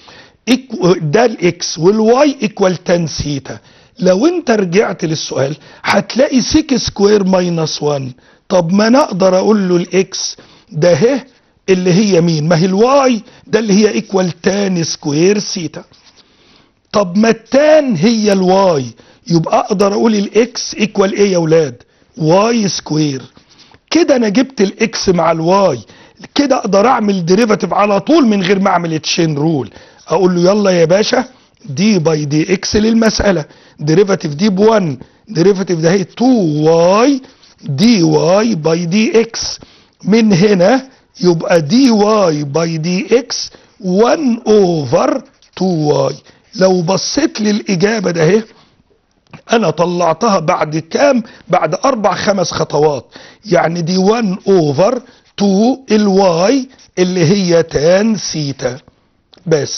ده الاكس والواي ايكوال 10 سيتا لو انت رجعت للسؤال هتلاقي 6 سكوير ماينس 1 طب ما انا اقدر اقول له الاكس ده اهي اللي هي مين ما هي الواي ده اللي هي ايكوال تان سكوير سيتا طب ما التان هي الواي يبقى اقدر اقول الاكس ايكوال ايه يا ولاد واي سكوير كده انا جبت الاكس مع الواي كده اقدر اعمل ديريفاتيف على طول من غير ما اعمل تشين رول اقول له يلا يا باشا دي باي دي اكس للمساله ديريفاتيف دي ب 1 ديريفاتيف ده هي 2 واي دي واي باي دي اكس من هنا يبقى دي واي باي دي اكس 1 اوفر 2 واي لو بصيت للاجابه ده اهي انا طلعتها بعد كام بعد اربع خمس خطوات يعني دي 1 اوفر 2 الواي اللي هي تان سيتا بس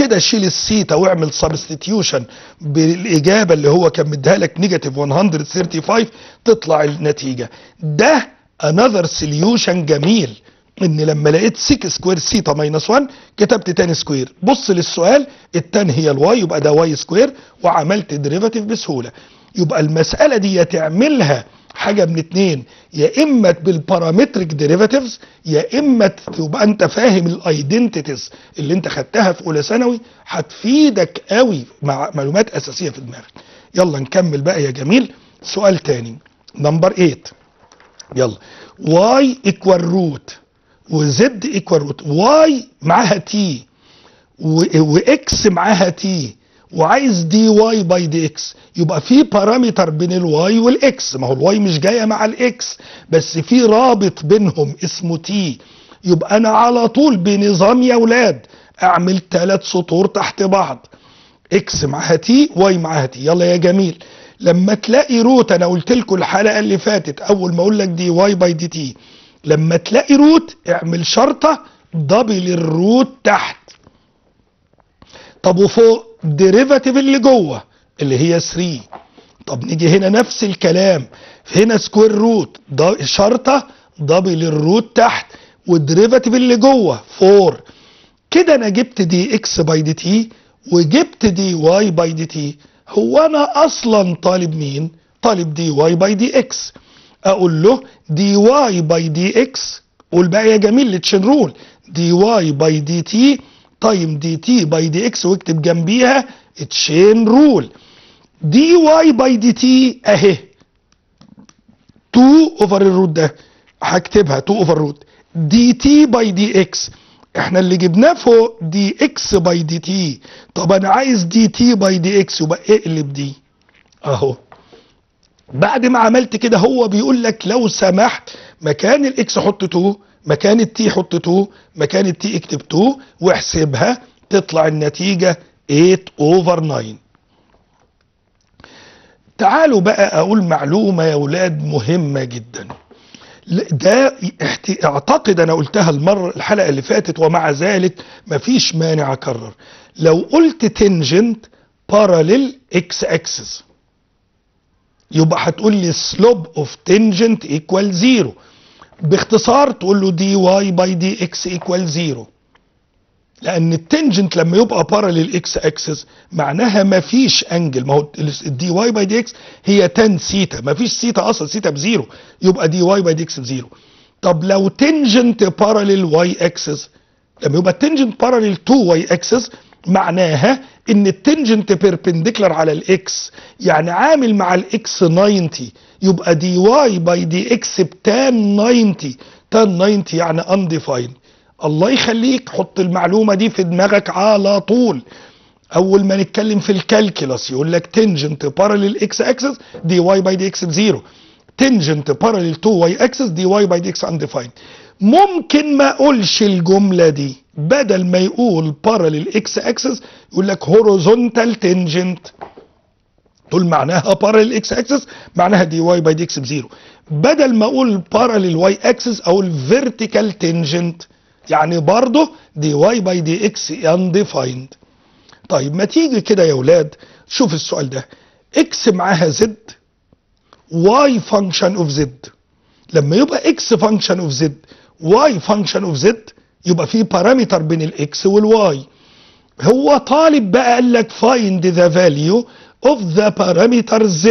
كده شيل السيتا واعمل سبستيتيوشن بالاجابه اللي هو كان مديها لك نيجاتيف 135 تطلع النتيجه ده انذر سوليوشن جميل ان لما لقيت 6 سكوير سيتا ماينس 1 كتبت تاني سكوير بص للسؤال التان هي الواي يبقى ده واي سكوير وعملت ديريفاتيف بسهوله يبقى المساله دي تعملها حاجه من اتنين يا اما بالبارامتريك ديريفاتيفز يا اما تبقى انت فاهم الايدنتيتيز اللي انت خدتها في اولى ثانوي هتفيدك قوي مع معلومات اساسيه في دماغك يلا نكمل بقى يا جميل سؤال تاني نمبر 8 يلا واي ايكوال روت وزد ايكوال روت واي معاها تي واكس معاها تي وعايز دي واي باي دي اكس يبقى في بارامتر بين الواي والاكس ما هو الواي مش جايه مع الاكس بس في رابط بينهم اسمه تي يبقى انا على طول بنظام يا ولاد اعمل ثلاث سطور تحت بعض اكس معاها تي واي معاها تي يلا يا جميل لما تلاقي روت انا قلت لكم الحلقه اللي فاتت اول ما اقول لك دي واي باي دي تي لما تلاقي روت اعمل شرطه دبل الروت تحت طب وفوق ديريفاتيف اللي جوه اللي هي 3 طب نيجي هنا نفس الكلام هنا سكوير روت شرطه دبل الروت تحت والديريفاتيف اللي جوه 4 كده انا جبت دي اكس باي دي تي وجبت دي واي باي دي تي هو انا اصلا طالب مين طالب دي واي باي دي اكس اقول له دي واي باي دي اكس قول بقى يا جميل لتشين رول دي واي باي دي تي تايم دي تي باي دي اكس واكتب جنبيها تشين رول دي واي باي دي تي اهي 2 اوفر الروت ده هكتبها 2 اوفر روت دي تي باي دي اكس احنا اللي جبناه فوق دي اكس باي دي تي طب انا عايز دي تي باي دي اكس يبقى اقلب دي اهو بعد ما عملت كده هو بيقول لك لو سمحت مكان الاكس حط 2 مكان التي حط 2 مكان التي اكتب 2 واحسبها تطلع النتيجة 8 اوفر 9 تعالوا بقى اقول معلومة يا ولاد مهمة جدا ده اعتقد انا قلتها المرة الحلقة اللي فاتت ومع ذلك مفيش مانع اكرر لو قلت تنجنت باراليل اكس اكسس يبقى هتقول لي سلوب اوف تنجنت ايكوال زيرو باختصار تقول له دي واي باي دي اكس ايكوال زيرو لان التنجنت لما يبقى باراليل اكس اكسس معناها ما فيش انجل ما هو الدي واي باي دي اكس هي 10 سيتا ما فيش سيتا اصلا سيتا بزيرو يبقى دي واي باي دي اكس بزيرو طب لو تنجنت باراليل واي اكسس لما يبقى التنجنت باراليل 2 واي اكسس معناها ان التنجنت بيربنديكولار على الاكس يعني عامل مع الاكس 90 يبقى دي واي باي دي اكس بتان 90 تان 90 يعني انديفايند الله يخليك حط المعلومه دي في دماغك على طول اول ما نتكلم في الكالكولاس يقول لك تنجنت باراليل اكس اكسس دي واي باي دي اكس بزيرو تنجنت باراليل 2 واي اكسس دي واي باي دي اكس انديفايند ممكن ما اقولش الجمله دي بدل ما يقول باراليل اكس اكسس يقول لك هوريزونتال تنجنت تقول معناها باراليل اكس اكسس معناها دي واي باي دي اكس بزيرو بدل ما اقول باراليل واي اكسس اقول فيرتيكال تنجنت يعني برضه دي واي باي دي اكس انديفايند طيب ما تيجي كده يا ولاد شوف السؤال ده اكس معاها زد واي فانكشن اوف زد لما يبقى اكس فانكشن اوف زد واي فانكشن اوف زد يبقى في بارامتر بين الاكس والواي هو طالب بقى قال لك find the value of the parameter z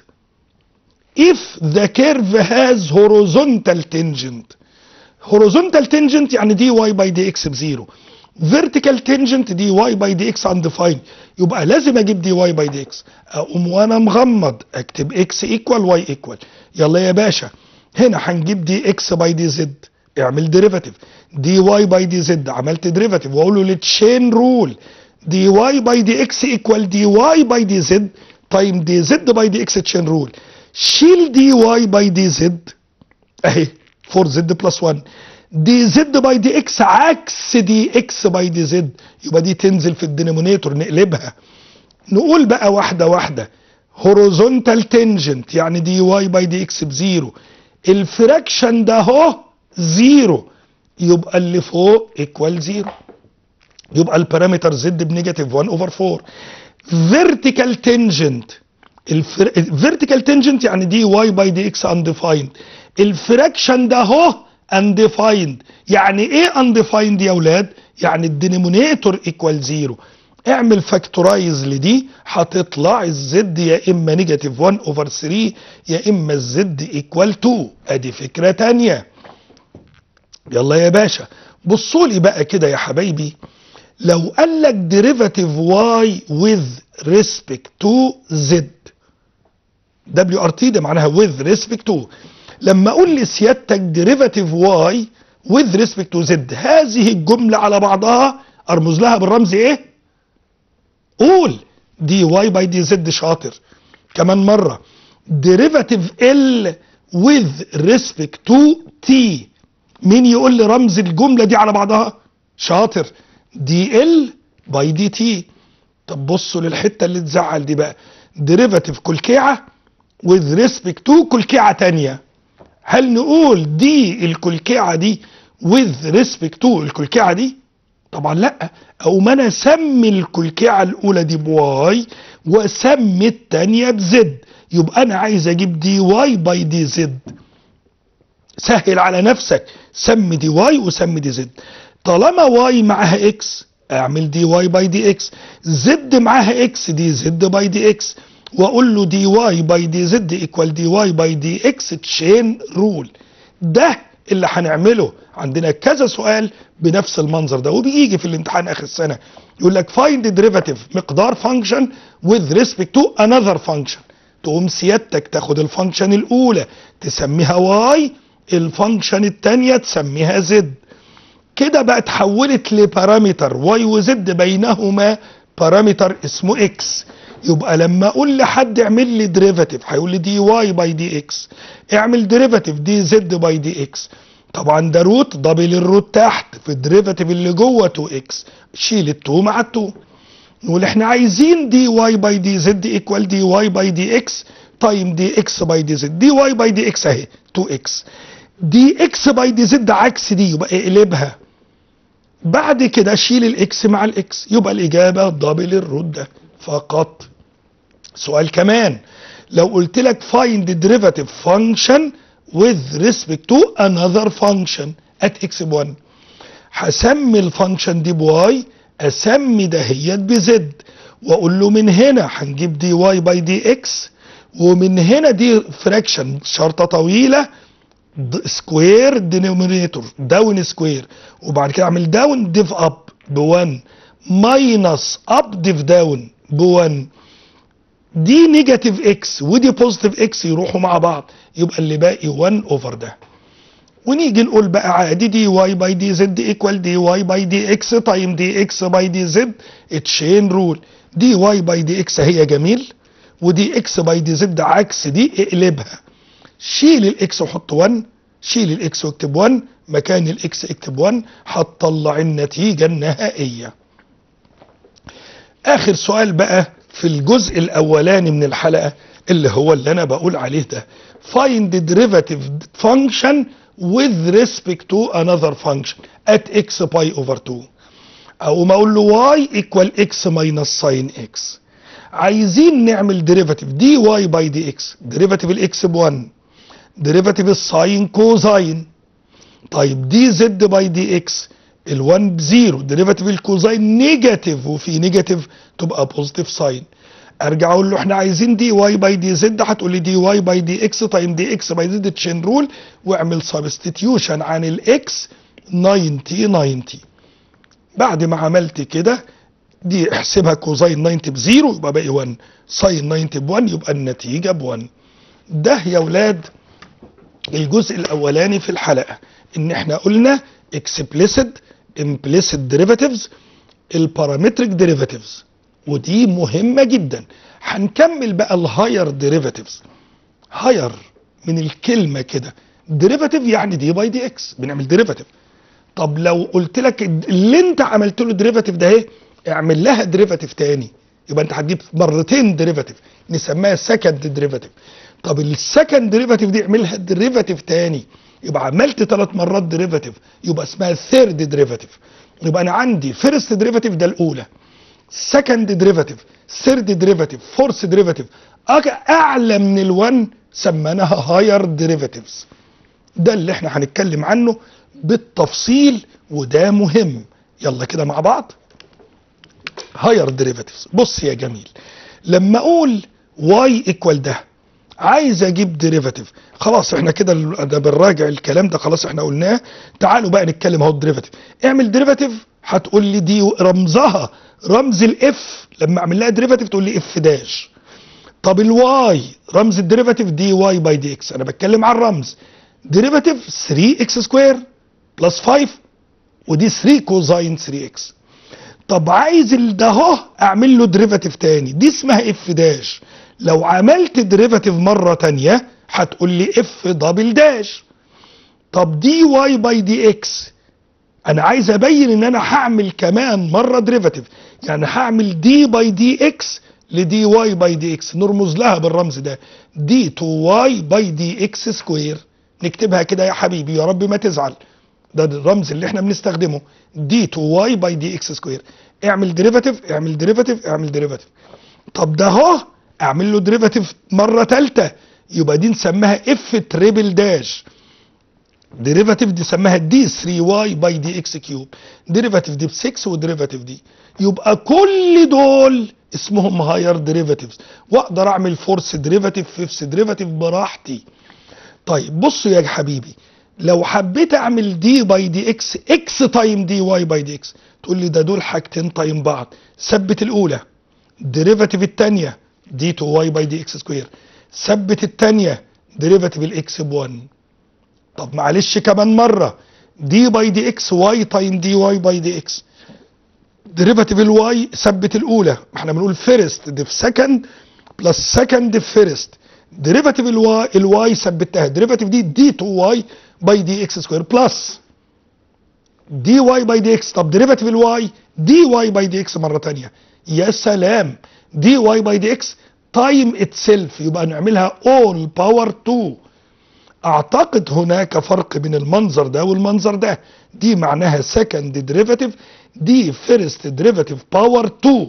if the curve has horizontal tangent horizontal tangent يعني دي واي باي دي اكس بزيرو vertical tangent دي واي باي دي اكس undefined يبقى لازم اجيب دي واي باي دي اكس اقوم وانا مغمض اكتب اكس ايكوال واي ايكوال يلا يا باشا هنا هنجيب دي اكس باي دي زد اعمل ديريفاتيف دي واي باي دي زد عملت ديريفاتيف واقول له للتشين رول دي واي باي دي اكس ايكوال دي واي باي دي زد تايم دي زد باي دي اكس تشين رول شيل دي واي باي دي زد اهي 4 زد بلس 1 دي زد باي دي اكس عكس دي اكس باي دي زد يبقى دي تنزل في الدينومينيتور نقلبها نقول بقى واحده واحده هوريزونتال تنجنت يعني دي واي باي دي اكس بزيرو الفراكشن ده اهو زيرو يبقى اللي فوق ايكوال زيرو يبقى البارامتر زد بنيجاتيف 1 اوفر 4 فيرتيكال تنجنت الفيرتيكال تنجنت يعني دي واي باي دي اكس انديفايند الفراكشن ده اهو انديفايند يعني ايه انديفايند يا اولاد يعني الدينومينيتور ايكوال زيرو اعمل فاكتورايز لدي هتطلع الزد يا اما نيجاتيف 1 اوفر 3 يا اما الزد ايكوال 2 ادي فكره تانية يلا يا باشا بصوا لي بقى كده يا حبايبي لو قال لك ديريفاتيف واي with respect to z دبليو ار تي ده معناها with respect to لما اقول لسيادتك ديريفاتيف واي with respect to z هذه الجمله على بعضها ارمز لها بالرمز ايه قول دي واي باي دي زد شاطر كمان مره ديريفاتيف ال with respect to t مين يقول لي رمز الجمله دي على بعضها شاطر دي ال باي دي تي طب بصوا للحته اللي تزعل دي بقى ديريفاتيف كلكيعه with respect to كلكيعه تانية هل نقول دي الكلكيعه دي with respect to الكلكيعه دي طبعا لا او ما انا اسمي الكلكيعه الاولى دي بواي واسمي الثانيه بزد يبقى انا عايز اجيب دي واي باي دي زد سهل على نفسك سمي دي واي وسمي دي زد طالما واي معاها اكس اعمل دي واي باي دي اكس زد معاها اكس دي زد باي دي اكس واقول له دي واي باي دي زد ايكوال دي واي باي دي اكس تشين رول ده اللي هنعمله عندنا كذا سؤال بنفس المنظر ده وبيجي في الامتحان اخر السنه يقول لك فايند ديريفاتيف مقدار فانكشن with respect to another function تقوم سيادتك تاخد الفانكشن الاولى تسميها واي الفانكشن الثانيه تسميها زد كده بقى اتحولت لبارامتر واي وزد بينهما بارامتر اسمه اكس يبقى لما اقول لحد اعمل لي ديريفاتيف هيقول لي دي واي باي دي اكس اعمل ديريفاتيف دي زد باي دي اكس طبعا ده روت دبل الروت تحت في الديريفاتيف اللي جوه 2 اكس شيل ال 2 مع ال 2 نقول احنا عايزين دي واي باي دي زد ايكوال دي واي باي دي اكس تايم دي اكس باي دي زد دي واي باي دي اكس اهي 2 اكس دي اكس باي دي زد عكس دي يبقى اقلبها بعد كده شيل الاكس مع الاكس يبقى الاجابه دبل الروت ده فقط سؤال كمان لو قلت لك find the derivative function with respect to another function at x ب 1 هسمي الفانكشن دي بواي اسمي دهيت بزد واقول له من هنا هنجيب دي واي باي دي اكس ومن هنا دي فراكشن شرطه طويله سكوير دينومينيتور داون سكوير وبعد كده اعمل داون ديف اب ب 1 ماينس اب ديف داون ب 1 دي نيجاتيف اكس ودي بوزيتيف اكس يروحوا مع بعض يبقى اللي باقي 1 اوفر ده ونيجي نقول بقى عادي دي واي باي دي زد ايكوال دي واي باي دي اكس تايم دي اكس باي دي زد تشين رول دي واي باي دي اكس هي جميل ودي اكس باي دي زد عكس دي اقلبها شيل الاكس وحط 1 شيل الاكس واكتب 1 مكان الاكس اكتب 1 هتطلع النتيجه النهائيه اخر سؤال بقى في الجزء الاولاني من الحلقه اللي هو اللي انا بقول عليه ده find the derivative function with respect to another function at x pi over 2 او ما اقول له y equal x minus sin x عايزين نعمل ديريفاتيف دي واي باي دي اكس ديريفاتيف الاكس ب 1 ديريفاتيف الساين كوزاين طيب دي زد باي دي اكس ال1 بزيرو ديريفاتيف الكوزاين نيجاتيف وفي نيجاتيف تبقى بوزيتيف ساين ارجع اقول له احنا عايزين دي واي باي دي زد هتقول لي دي واي باي دي اكس تايم دي اكس باي زد تشين رول واعمل سبستيتيوشن عن الاكس 90 90 بعد ما عملت كده دي احسبها كوزاين 90 بزيرو يبقى باقي 1 ساين 90 ب 1 يبقى النتيجه ب 1 ده يا اولاد الجزء الاولاني في الحلقه ان احنا قلنا explicit implicit derivatives البارامتريك derivatives ودي مهمة جدا هنكمل بقى الهاير ديريفاتيفز هاير من الكلمة كده ديريفاتيف يعني دي باي دي اكس بنعمل ديريفاتيف طب لو قلت لك اللي انت عملت له ديريفاتيف ده ايه اعمل لها ديريفاتيف تاني يبقى انت هتجيب مرتين ديريفاتيف نسميها سكند ديريفاتيف طب السكند ديريفاتيف دي اعملها ديريفاتيف تاني يبقى عملت ثلاث مرات ديريفاتيف يبقى اسمها ثيرد ديريفاتيف يبقى انا عندي فيرست ديريفاتيف ده الاولى سكند ديريفاتيف ثيرد ديريفاتيف فورث ديريفاتيف اعلى من ال1 سميناها هاير ديريفاتيفز ده اللي احنا هنتكلم عنه بالتفصيل وده مهم يلا كده مع بعض هاير ديريفاتيفز بص يا جميل لما اقول واي ايكوال ده عايز اجيب ديريفاتيف خلاص احنا كده ال- ده بنراجع الكلام ده خلاص احنا قلناه تعالوا بقى نتكلم اهو الديريفاتيف اعمل ديريفاتيف هتقول لي دي رمزها رمز الاف لما اعمل لها ديريفاتيف تقول لي اف داش طب الواي رمز الديريفاتيف دي واي باي دي اكس انا بتكلم عن الرمز ديريفاتيف 3 اكس سكوير بلس 5 ودي 3 كوزاين 3 اكس طب عايز ال ده اهو اعمل له ديريفاتيف تاني دي اسمها اف داش لو عملت ديريفاتيف مره تانيه هتقول لي اف دبل داش طب دي واي باي دي اكس انا عايز ابين ان انا هعمل كمان مره ديريفاتيف يعني هعمل دي باي دي اكس لدي واي باي دي اكس نرمز لها بالرمز ده دي تو واي باي دي اكس سكوير نكتبها كده يا حبيبي يا رب ما تزعل ده الرمز اللي احنا بنستخدمه دي تو واي باي دي اكس سكوير اعمل ديريفاتيف اعمل ديريفاتيف اعمل ديريفاتيف طب ده اهو اعمل له ديريفاتيف مره ثالثه يبقى دي نسميها اف تريبل داش ديريفاتيف دي سماها دي 3 واي باي دي اكس كيوب ديريفاتيف دي ب 6 وديريفاتيف دي يبقى كل دول اسمهم هاير ديريفاتيفز واقدر اعمل فورس ديريفاتيف فيفث ديريفاتيف براحتي طيب بصوا يا حبيبي لو حبيت اعمل دي باي دي اكس اكس تايم دي واي باي دي اكس تقول لي ده دول حاجتين تايم بعض ثبت الاولى ديريفاتيف الثانيه دي 2 واي باي دي اكس سكوير ثبت الثانيه ديريفاتيف الاكس ب 1 طب معلش كمان مره دي باي دي اكس واي تايم دي واي باي دي اكس ديريفاتيف الواي ثبت الاولى ما احنا بنقول فيرست دي في سكند بلس سكند في فيرست ديريفاتيف الواي الواي ثبتها ديريفاتيف دي دي 2 واي باي دي اكس سكوير بلس دي واي باي دي اكس طب ديريفاتيف الواي دي واي باي دي اكس مره ثانيه يا سلام دي واي باي دي اكس تايم اتسيلف يبقى نعملها اول باور 2 اعتقد هناك فرق بين المنظر ده والمنظر ده دي معناها سكند ديريفاتيف دي فيرست ديريفاتيف باور 2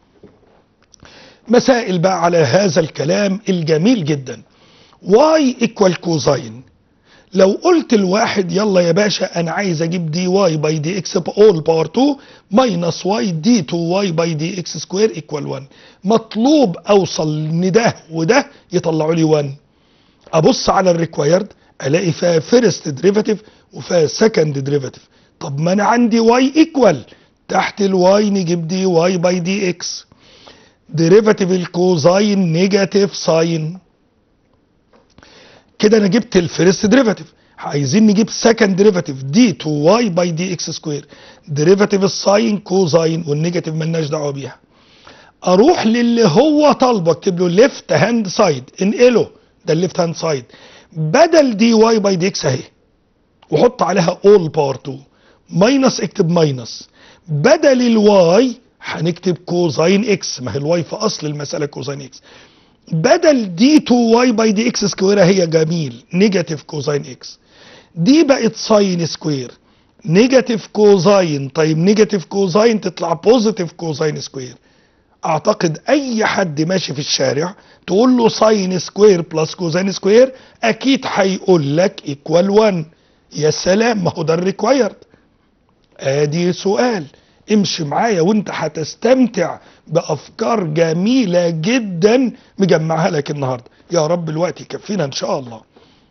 مسائل بقى على هذا الكلام الجميل جدا واي ايكوال كوزاين لو قلت الواحد يلا يا باشا انا عايز اجيب دي واي باي دي اكس اول باور 2 ماينس واي دي 2 واي باي دي اكس سكوير ايكوال 1 مطلوب اوصل ان ده وده يطلعوا لي 1 ابص على الريكوايرد الاقي فيها فيرست ديريفاتيف وفيها سكند ديريفاتيف طب ما انا عندي واي ايكوال تحت الواي نجيب دي واي باي دي اكس ديريفاتيف الكوزاين نيجاتيف ساين كده انا جبت الفيرست ديريفاتيف عايزين نجيب سكند ديريفاتيف دي 2 واي باي دي اكس سكوير ديريفاتيف الساين كوزاين والنيجاتيف ملناش دعوه بيها اروح للي هو طالبه اكتب له ليفت هاند سايد انقله ده الليفت هاند سايد بدل دي واي باي دي اكس اهي وحط عليها اول باور 2 ماينس اكتب ماينس بدل الواي هنكتب كوزاين اكس ما هي الواي في اصل المساله كوزاين اكس بدل دي 2 واي باي دي اكس سكوير هي جميل نيجاتيف كوزاين اكس دي بقت ساين سكوير نيجاتيف كوزاين طيب نيجاتيف كوزاين تطلع بوزيتيف كوزاين سكوير اعتقد اي حد ماشي في الشارع تقول له ساين سكوير بلس كوزين سكوير اكيد هيقول لك ايكوال 1 يا سلام ما هو ده الريكوايرد ادي سؤال امشي معايا وانت هتستمتع بافكار جميله جدا مجمعها لك النهارده يا رب الوقت يكفينا ان شاء الله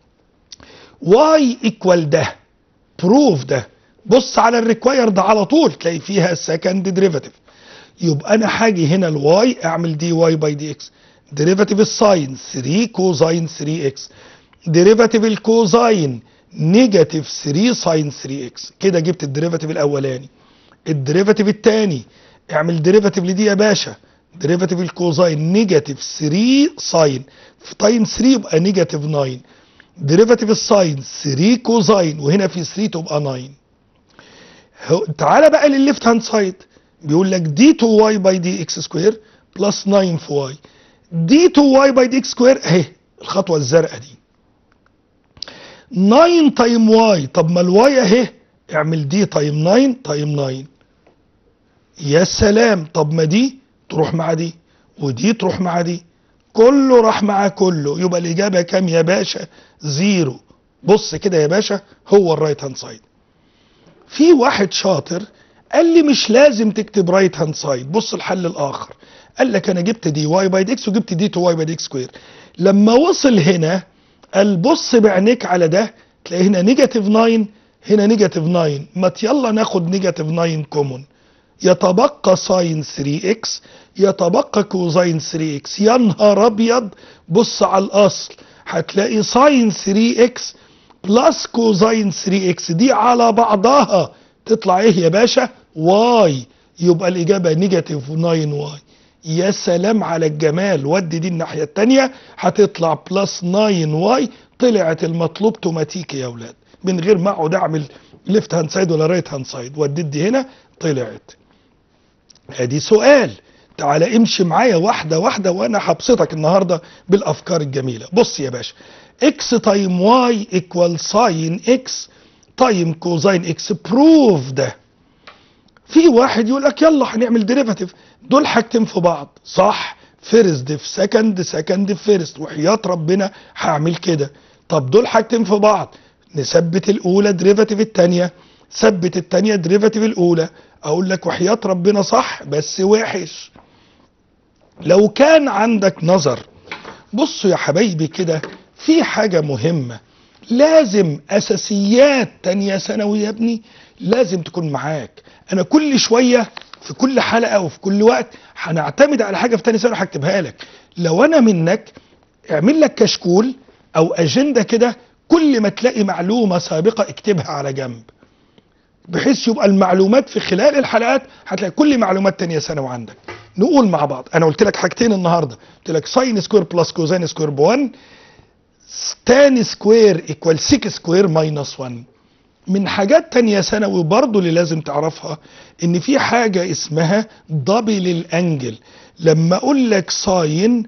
واي ايكوال ده بروف ده بص على الريكوايرد على طول تلاقي فيها سكند ديريفاتيف يبقى انا هاجي هنا الواي اعمل دي واي باي دي اكس ديريفاتيف الساين 3 كوزاين 3 اكس ديريفاتيف الكوزاين نيجاتيف 3 ساين 3 اكس كده جبت الديريفاتيف الاولاني الديريفاتيف الثاني اعمل ديريفاتيف لدي يا باشا ديريفاتيف الكوزاين نيجاتيف 3 ساين في تايم 3 يبقى نيجاتيف 9 ديريفاتيف الساين 3 كوزاين وهنا في 3 تبقى 9 هو- تعالى بقى للليفت هاند سايد بيقول لك دي 2 واي باي دي اكس سكوير بلس 9 في واي دي 2 واي باي دي اكس سكوير اهي الخطوه الزرقاء دي 9 تايم واي طب ما الواي اهي اعمل دي تايم 9 تايم 9 يا سلام طب ما دي تروح مع دي ودي تروح مع دي كله راح مع كله يبقى الاجابه كام يا باشا زيرو بص كده يا باشا هو الرايت هاند سايد في واحد شاطر قال لي مش لازم تكتب رايت هاند سايد بص الحل الاخر قال لك انا جبت دي واي باي دي اكس وجبت دي تو واي باي دي اكس سكوير لما وصل هنا قال بص بعينيك على ده تلاقي هنا نيجاتيف 9 هنا نيجاتيف 9 ما يلا ناخد نيجاتيف 9 كومون يتبقى ساين 3 اكس يتبقى كوزين 3 اكس يا نهار ابيض بص على الاصل هتلاقي ساين 3 اكس بلس كوزين 3 اكس دي على بعضها تطلع ايه يا باشا واي يبقى الاجابه نيجاتيف 9 واي يا سلام على الجمال ودي دي الناحيه الثانيه هتطلع بلس 9 واي طلعت المطلوب توماتيك يا اولاد من غير ما اقعد اعمل ليفت هاند سايد ولا رايت هاند سايد وديت دي هنا طلعت ادي سؤال تعالى امشي معايا واحده واحده وانا هبسطك النهارده بالافكار الجميله بص يا باشا اكس تايم واي ايكوال ساين اكس تايم كوزين اكس بروف ده في واحد يقول لك يلا هنعمل ديريفاتيف دول حاجتين في بعض صح فيرست في سكند سكند في فيرست وحياة ربنا هعمل كده طب دول حاجتين في بعض نثبت الاولى ديريفاتيف الثانيه ثبت الثانيه ديريفاتيف الاولى اقول لك وحياة ربنا صح بس وحش لو كان عندك نظر بصوا يا حبايبي كده في حاجة مهمة لازم اساسيات تانية ثانوي يا ابني لازم تكون معاك انا كل شوية في كل حلقة وفي كل وقت هنعتمد على حاجة في تانية ثانوي هكتبها لك لو انا منك اعمل لك كشكول او اجندة كده كل ما تلاقي معلومة سابقة اكتبها على جنب بحيث يبقى المعلومات في خلال الحلقات هتلاقي كل معلومات تانية ثانوي عندك نقول مع بعض انا قلت لك حاجتين النهارده قلت لك ساين سكوير بلس كوزين سكوير ب 1 تان سكوير ايكوال 6 سكوير ماينس 1 من حاجات تانية ثانوي برضه اللي لازم تعرفها ان في حاجة اسمها دبل الانجل لما اقول لك ساين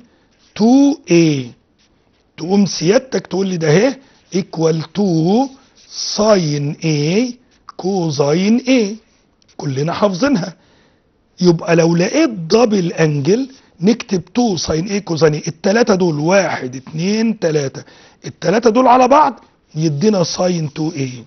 2a تقوم سيادتك تقول لي ده اهي ايكوال 2 ساين a كوزين a كلنا حافظينها يبقى لو لقيت دبل انجل نكتب 2 ساين ايه كوزين ايه التلاتة دول واحد اتنين تلاتة التلاتة دول على بعض يدينا ساين 2 ايه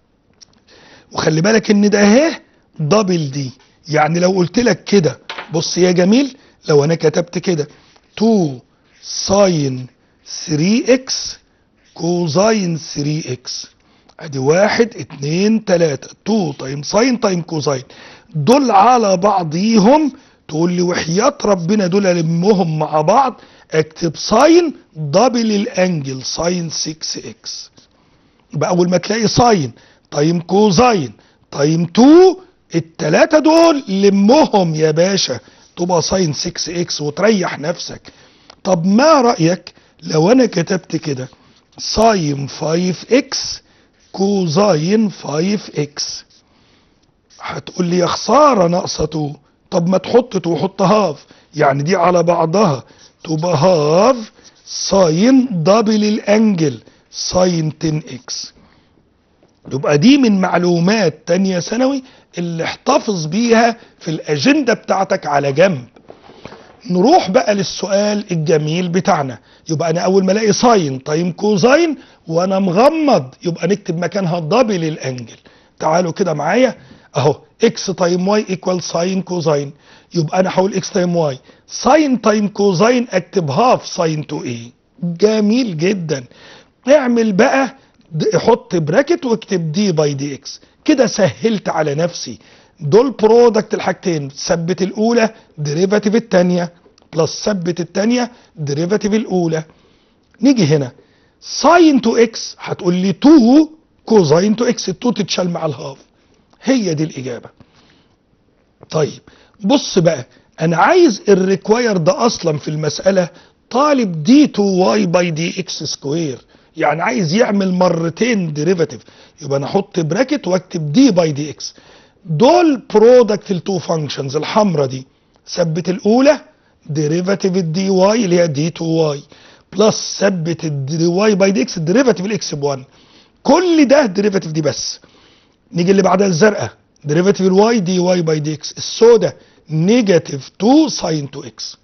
وخلي بالك ان ده اهي دبل دي يعني لو قلت لك كده بص يا جميل لو انا كتبت كده 2 ساين 3 اكس كوزين 3 اكس ادي واحد اتنين تلاتة 2 تايم ساين تايم كوزين دول على بعضيهم تقول لي وحياة ربنا دول المهم مع بعض اكتب ساين دبل الانجل ساين 6 اكس يبقى اول ما تلاقي ساين تايم كوزين تايم 2 التلاتة دول لمهم يا باشا تبقى ساين 6 اكس وتريح نفسك طب ما رأيك لو انا كتبت كده ساين 5 اكس كوزين 5 اكس هتقول لي يا خساره ناقصه 2 طب ما تحط 2 وحط هاف يعني دي على بعضها تبقى هاف ساين دبل الانجل ساين 10 اكس يبقى دي من معلومات تانية ثانوي اللي احتفظ بيها في الاجندة بتاعتك على جنب نروح بقى للسؤال الجميل بتاعنا يبقى انا اول ما الاقي ساين تايم كوزين وانا مغمض يبقى نكتب مكانها دبل الانجل تعالوا كده معايا اهو اكس تايم واي ايكوال ساين كوزين يبقى انا هقول اكس تايم واي ساين تايم كوزين اكتب هاف ساين 2 اي جميل جدا اعمل بقى حط براكت واكتب دي باي دي اكس كده سهلت على نفسي دول برودكت الحاجتين ثبت الاولى ديريفاتيف الثانيه بلس ثبت الثانيه ديريفاتيف الاولى نيجي هنا ساين 2 اكس هتقول لي 2 كوزين 2 اكس 2 تتشال مع الهاف هي دي الاجابه طيب بص بقى انا عايز الريكواير ده اصلا في المساله طالب دي 2 واي باي دي اكس سكوير يعني عايز يعمل مرتين ديريفاتيف يبقى انا احط براكت واكتب دي باي دي اكس دول برودكت التو فانكشنز الحمراء دي ثبت الاولى ديريفاتيف الدي واي اللي هي دي 2 واي بلس ثبت الدي واي باي دي اكس ديريفاتيف الاكس ب 1 كل ده ديريفاتيف دي بس نيجي اللي بعدها الزرقاء ديريفاتيف الواي دي واي باي دي اكس السوداء نيجاتيف 2 ساين 2 اكس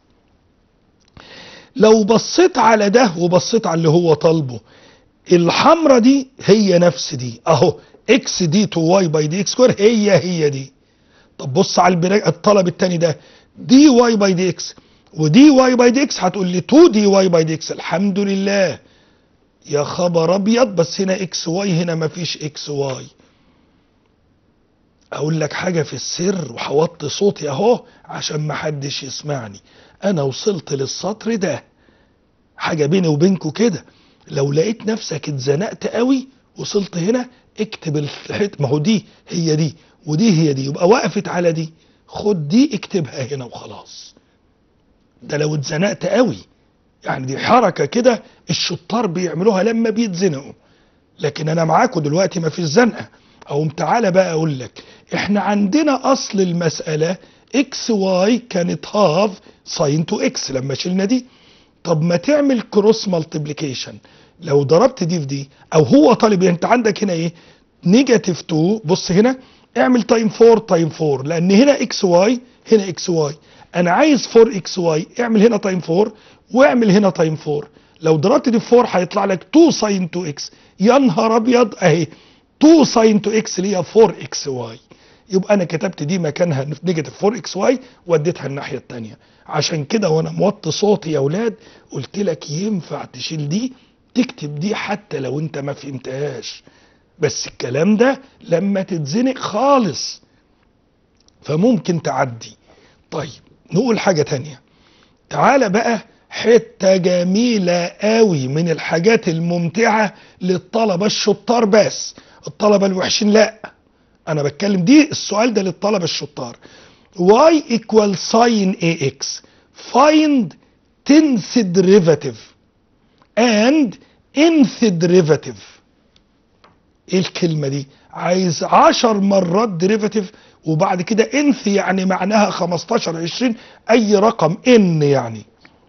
لو بصيت على ده وبصيت على اللي هو طالبه الحمرة دي هي نفس دي اهو اكس دي 2 واي باي دي اكس سكوير هي هي دي طب بص على البرا- الطلب التاني ده دي واي باي دي اكس ودي واي باي دي اكس هتقول لي 2 دي واي باي دي اكس الحمد لله يا خبر ابيض بس هنا اكس واي هنا مفيش اكس واي اقول لك حاجة في السر وحوطت صوتي اهو عشان محدش يسمعني انا وصلت للسطر ده حاجة بيني وبينكوا كده لو لقيت نفسك اتزنقت قوي وصلت هنا اكتب الحته ما هو دي هي دي ودي هي دي يبقى وقفت على دي خد دي اكتبها هنا وخلاص ده لو اتزنقت قوي يعني دي حركة كده الشطار بيعملوها لما بيتزنقوا لكن انا معاكم دلوقتي ما فيش زنقة او تعالى بقى اقول لك احنا عندنا اصل المسألة اكس واي كانت هاف ساين تو اكس لما شلنا دي طب ما تعمل كروس مالتيبليكيشن لو ضربت دي في دي او هو طالب انت عندك هنا ايه نيجاتيف 2 بص هنا اعمل تايم 4 تايم 4 لان هنا اكس واي هنا اكس واي انا عايز 4 اكس واي اعمل هنا تايم 4 واعمل هنا تايم 4 لو ضربت دي في 4 هيطلع لك 2 ساين 2 اكس يا نهار ابيض اهي 2 ساين 2 اكس اللي هي 4 اكس واي يبقى انا كتبت دي مكانها في نيجاتيف 4 اكس واي وديتها الناحيه الثانيه عشان كده وانا موطي صوتي يا اولاد قلت لك ينفع تشيل دي تكتب دي حتى لو انت ما فهمتهاش بس الكلام ده لما تتزنق خالص فممكن تعدي طيب نقول حاجة تانية تعالى بقى حتة جميلة قوي من الحاجات الممتعة للطلبة الشطار بس الطلبة الوحشين لا انا بتكلم دي السؤال ده للطلبة الشطار y equal sin ax find tenth derivative and nth derivative ايه الكلمة دي عايز عشر مرات ديريفاتيف وبعد كده انث يعني معناها 15 20 اي رقم ان يعني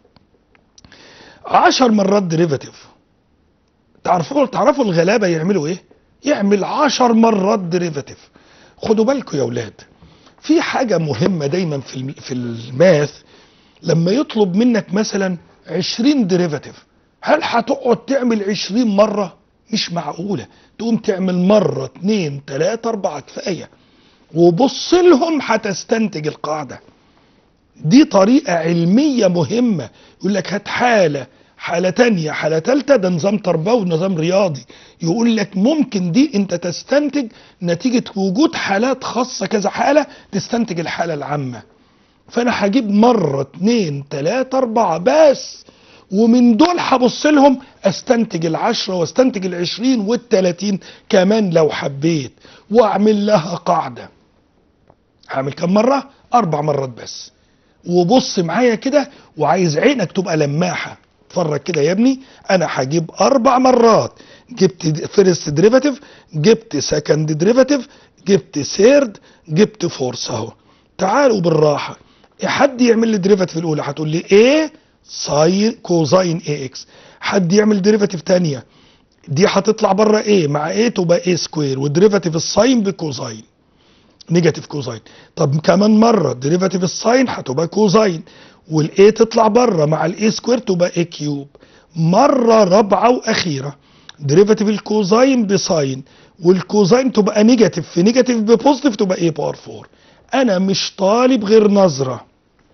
عشر مرات ديريفاتيف تعرفوا تعرفوا الغلابة يعملوا ايه يعمل عشر مرات ديريفاتيف خدوا بالكم يا اولاد في حاجة مهمة دايما في الم- في الماث لما يطلب منك مثلا 20 ديريفاتيف هل هتقعد تعمل 20 مرة مش معقولة تقوم تعمل مرة اتنين تلاتة اربعة كفاية وبص لهم هتستنتج القاعدة دي طريقة علمية مهمة يقول لك هات حالة حالة تانية حالة تالتة ده نظام تربوي نظام رياضي يقول لك ممكن دي انت تستنتج نتيجة وجود حالات خاصة كذا حالة تستنتج الحالة العامة فانا هجيب مرة اتنين تلاتة اربعة بس ومن دول هبص لهم استنتج العشرة واستنتج العشرين والتلاتين كمان لو حبيت واعمل لها قاعدة هعمل كم مرة اربع مرات بس وبص معايا كده وعايز عينك تبقى لماحة اتفرج كده يا ابني انا هجيب اربع مرات جبت فيرست ديريفاتيف جبت سكند ديريفاتيف جبت سيرد جبت فورس اهو تعالوا بالراحة حد يعمل لي ديريفاتيف الاولى هتقول لي ايه ساين كوزاين اي اكس حد يعمل ديريفاتيف تانية دي هتطلع بره ايه مع ايه تبقى ايه سكوير والديريفاتيف الساين بكوزاين نيجاتيف كوزاين طب كمان مره ديريفاتيف الساين هتبقى كوزاين والاي تطلع بره مع الاي سكوير تبقى اي كيوب مره رابعه واخيره ديريفاتيف الكوزاين بساين والكوزاين تبقى نيجاتيف في نيجاتيف ببوزيتيف تبقى اي باور 4 انا مش طالب غير نظره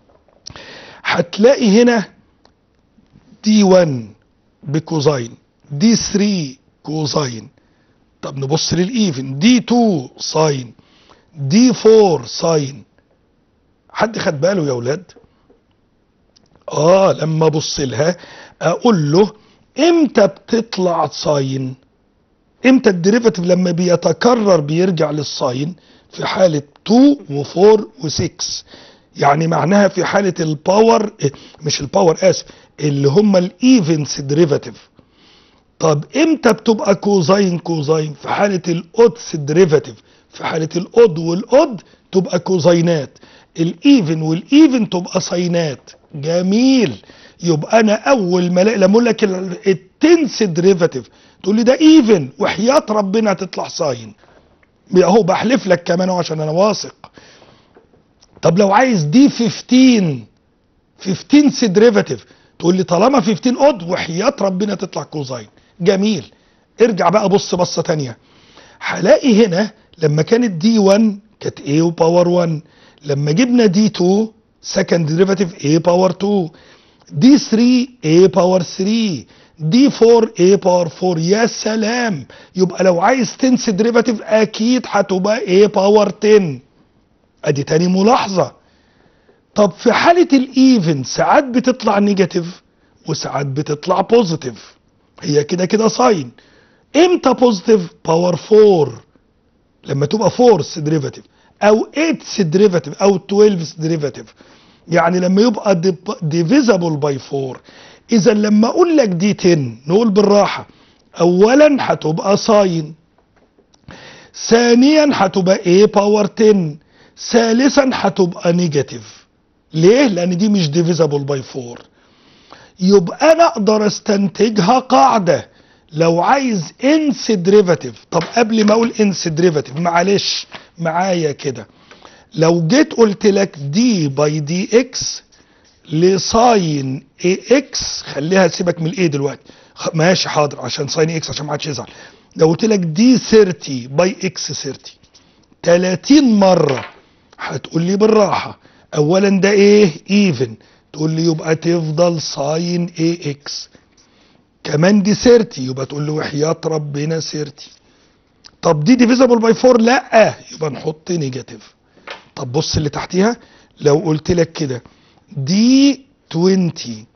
هتلاقي هنا دي 1 بكوزاين دي 3 كوزاين طب نبص للايفن دي 2 ساين دي 4 ساين حد خد باله يا ولاد اه لما ابص لها اقول له امتى بتطلع ساين امتى الديريفاتيف لما بيتكرر بيرجع للساين في حالة 2 و4 و6 يعني معناها في حالة الباور إيه، مش الباور اسف اللي هم الايفنس ديريفاتيف طب امتى بتبقى كوزاين كوزاين في حالة الاودس ديريفاتيف في حالة الاود والاود تبقى كوزاينات الايفن والايفن تبقى ساينات جميل يبقى انا اول ما الاقي لما اقول لك التنس ديريفاتيف تقول لي ده ايفن وحياة ربنا هتطلع ساين اهو بحلف لك كمان أهو عشان انا واثق طب لو عايز دي 15 15 ديريفاتيف تقول لي طالما 15 اود وحياة ربنا تطلع كوزاين جميل ارجع بقى بص بصة تانية هلاقي هنا لما كانت دي 1 كانت A باور 1 لما جبنا دي 2 سكند ديريفاتيف A باور 2 دي 3 A باور 3 دي 4 A باور 4 يا سلام يبقى لو عايز تنسى ديريفاتيف اكيد هتبقى A باور 10 ادي تاني ملاحظة طب في حالة الايفن ساعات بتطلع نيجاتيف وساعات بتطلع بوزيتيف هي كده كده ساين امتى بوزيتيف باور 4 لما تبقى فورس ديريفاتيف او 8 ديريفاتيف او 12 ديريفاتيف يعني لما يبقى ديفيزابل باي 4 اذا لما اقول لك دي 10 نقول بالراحه اولا هتبقى ساين ثانيا هتبقى A باور 10 ثالثا هتبقى نيجاتيف ليه لان دي مش ديفيزابل باي 4 يبقى انا اقدر استنتجها قاعده لو عايز انس ديريفاتيف طب قبل ما اقول انس ديريفاتيف معلش معايا كده لو جيت قلت لك دي باي دي اكس لساين اي اكس خليها سيبك من الاي دلوقتي خ- ماشي حاضر عشان ساين اكس عشان ما حدش يزعل لو قلت لك دي 30 باي اكس 30 30 مره هتقول لي بالراحه اولا ده ايه ايفن تقول لي يبقى تفضل ساين اي اكس كمان دي 30 يبقى تقول لي وحياة ربنا 30 طب دي ديفيزابل باي 4 لا يبقى نحط نيجاتيف طب بص اللي تحتيها لو قلت لك كده دي 20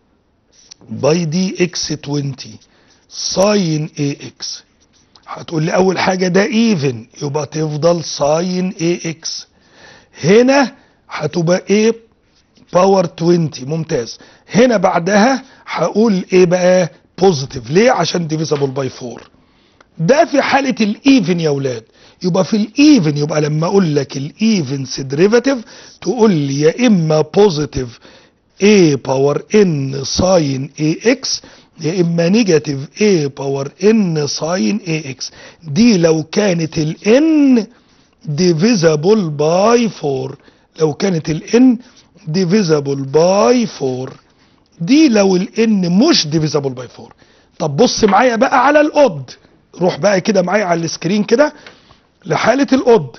باي دي اكس 20 ساين اي اكس هتقول لي اول حاجه ده ايفن يبقى تفضل ساين اي اكس هنا هتبقى ايه باور 20 ممتاز هنا بعدها هقول ايه بقى بوزيتيف ليه عشان ديفيزابل باي 4 ده في حالة الايفن يا ولاد يبقى في الايفن يبقى لما اقول لك الايفنس ديريفاتيف تقول لي يا اما بوزيتيف a باور n ساين اكس يا اما نيجاتيف a باور n ساين اكس دي لو كانت ال n divisible by 4 لو كانت ال n divisible by 4 دي لو ال n مش divisible by 4 طب بص معايا بقى على الاود روح بقى كده معايا على السكرين كده لحالة الاود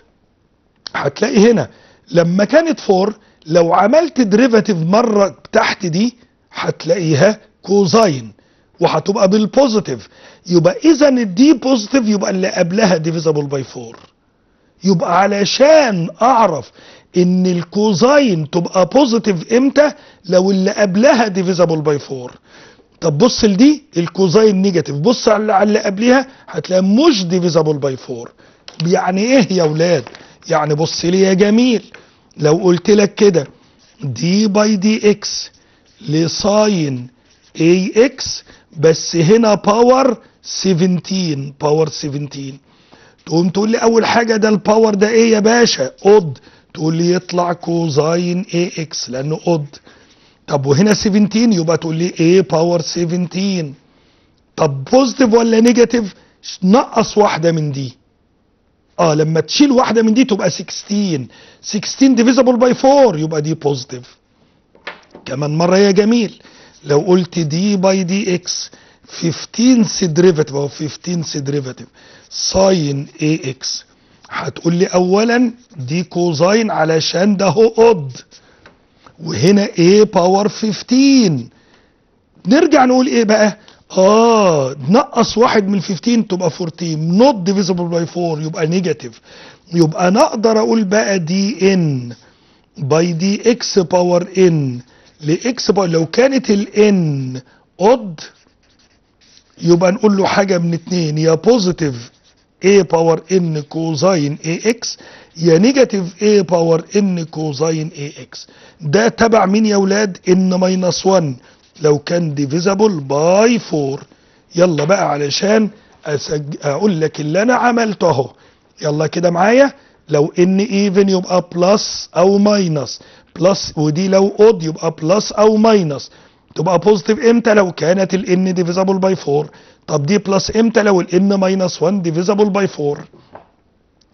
هتلاقي هنا لما كانت 4 لو عملت ديريفاتيف مرة تحت دي هتلاقيها كوزاين وهتبقى بالبوزيتيف يبقى اذا الدي بوزيتيف يبقى اللي قبلها ديفيزابل باي 4 يبقى علشان اعرف ان الكوزاين تبقى بوزيتيف امتى لو اللي قبلها ديفيزابل باي 4 طب بص لدي الكوزاين نيجاتيف بص على على اللي قبلها هتلاقي مش ديفيزابل باي 4 يعني ايه يا ولاد يعني بص لي يا جميل لو قلت لك كده دي باي دي اكس لساين اي اكس بس هنا باور 17 باور 17 تقوم تقول لي اول حاجه ده الباور ده ايه يا باشا اود تقول لي يطلع كوزاين اي اكس لانه اود طب وهنا 17 يبقى تقول لي ايه باور 17 طب بوزيتيف ولا نيجاتيف نقص واحده من دي اه لما تشيل واحده من دي تبقى 16 16 ديفيزبل باي 4 يبقى دي بوزيتيف كمان مره يا جميل لو قلت دي باي دي اكس 15 ديريفاتيف او 15 ديريفاتيف ساين اي اكس هتقول لي اولا دي كوزاين علشان ده هو اود وهنا ايه باور 15 نرجع نقول ايه بقى اه نقص واحد من 15 تبقى 14 نوت ديفيزبل باي 4 يبقى نيجاتيف يبقى انا اقدر اقول بقى دي ان باي دي اكس باور ان لاكس باور لو كانت الان اود يبقى نقول له حاجه من اتنين يا بوزيتيف a باور n كوزاين ax يا نيجاتيف a باور n كوزاين ax ده تبع مين يا ولاد n ماينس 1 لو كان ديفيزابل باي 4 يلا بقى علشان أسج... اقول لك اللي انا عملته اهو يلا كده معايا لو ان ايفن يبقى بلس او ماينس بلس ودي لو اود يبقى بلس او ماينس تبقى بوزيتيف امتى لو كانت الان ديفيزابل باي 4 طب دي بلس امتى لو الان ماينس 1 ديفيزابل باي 4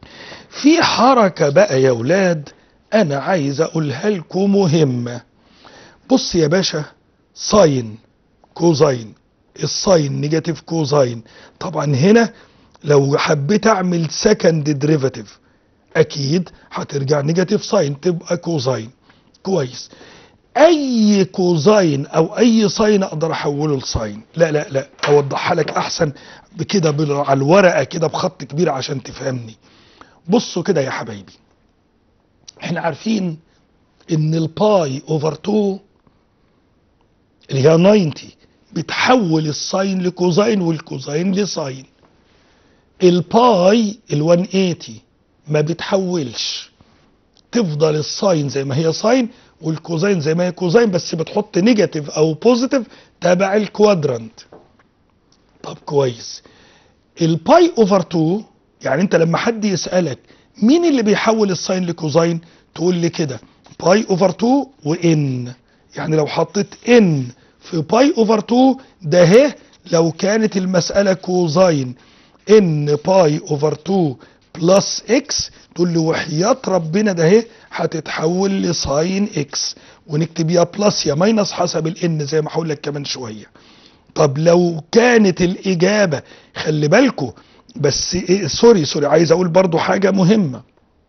في حركة بقى يا ولاد انا عايز اقولها لكم مهمة بص يا باشا ساين كوزاين الساين نيجاتيف كوزاين طبعا هنا لو حبيت اعمل سكند ديريفاتيف اكيد هترجع نيجاتيف ساين تبقى كوزاين كويس اي كوزاين او اي ساين اقدر احوله لساين لا لا لا اوضحها لك احسن بكده بال- على الورقه كده بخط كبير عشان تفهمني بصوا كده يا حبايبي احنا عارفين ان الباي اوفر 2 اللي هي 90 بتحول الساين لكوزاين والكوزاين لساين الباي ال 180 ما بتحولش تفضل الساين زي ما هي ساين والكوزاين زي ما هي كوزاين بس بتحط نيجاتيف او بوزيتيف تبع الكوادرانت طب كويس الباي اوفر 2 يعني انت لما حد يسالك مين اللي بيحول الساين لكوزاين تقول لي كده باي اوفر 2 وان يعني لو حطيت ان في باي اوفر 2 ده هي لو كانت المساله كوزاين ان باي اوفر 2 بلس اكس تقول لي وحياة ربنا ده اهي هتتحول لساين اكس ونكتب يا بلس يا ماينس حسب الان زي ما هقول لك كمان شويه طب لو كانت الاجابه خلي بالكم بس إيه سوري سوري عايز اقول برضو حاجه مهمه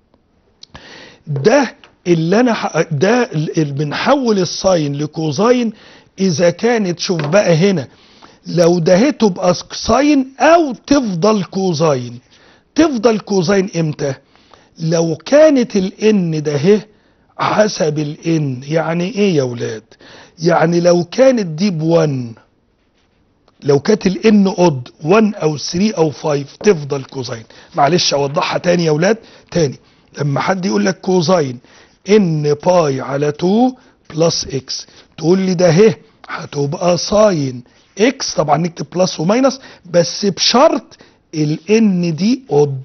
ده اللي انا ح- ده اللي بنحول الساين لكوزاين اذا كانت شوف بقى هنا لو ده هي تبقى ساين او تفضل كوزاين تفضل كوزاين امتى لو كانت الان ده هي حسب الان يعني ايه يا ولاد يعني لو كانت دي ب1 لو كانت الان اود 1 او 3 او 5 تفضل كوزاين معلش اوضحها تاني يا ولاد تاني لما حد يقول لك كوزاين ان باي على 2 بلس اكس تقول لي ده اهي هتبقى ساين اكس طبعا نكتب بلس وماينس بس بشرط الان دي اود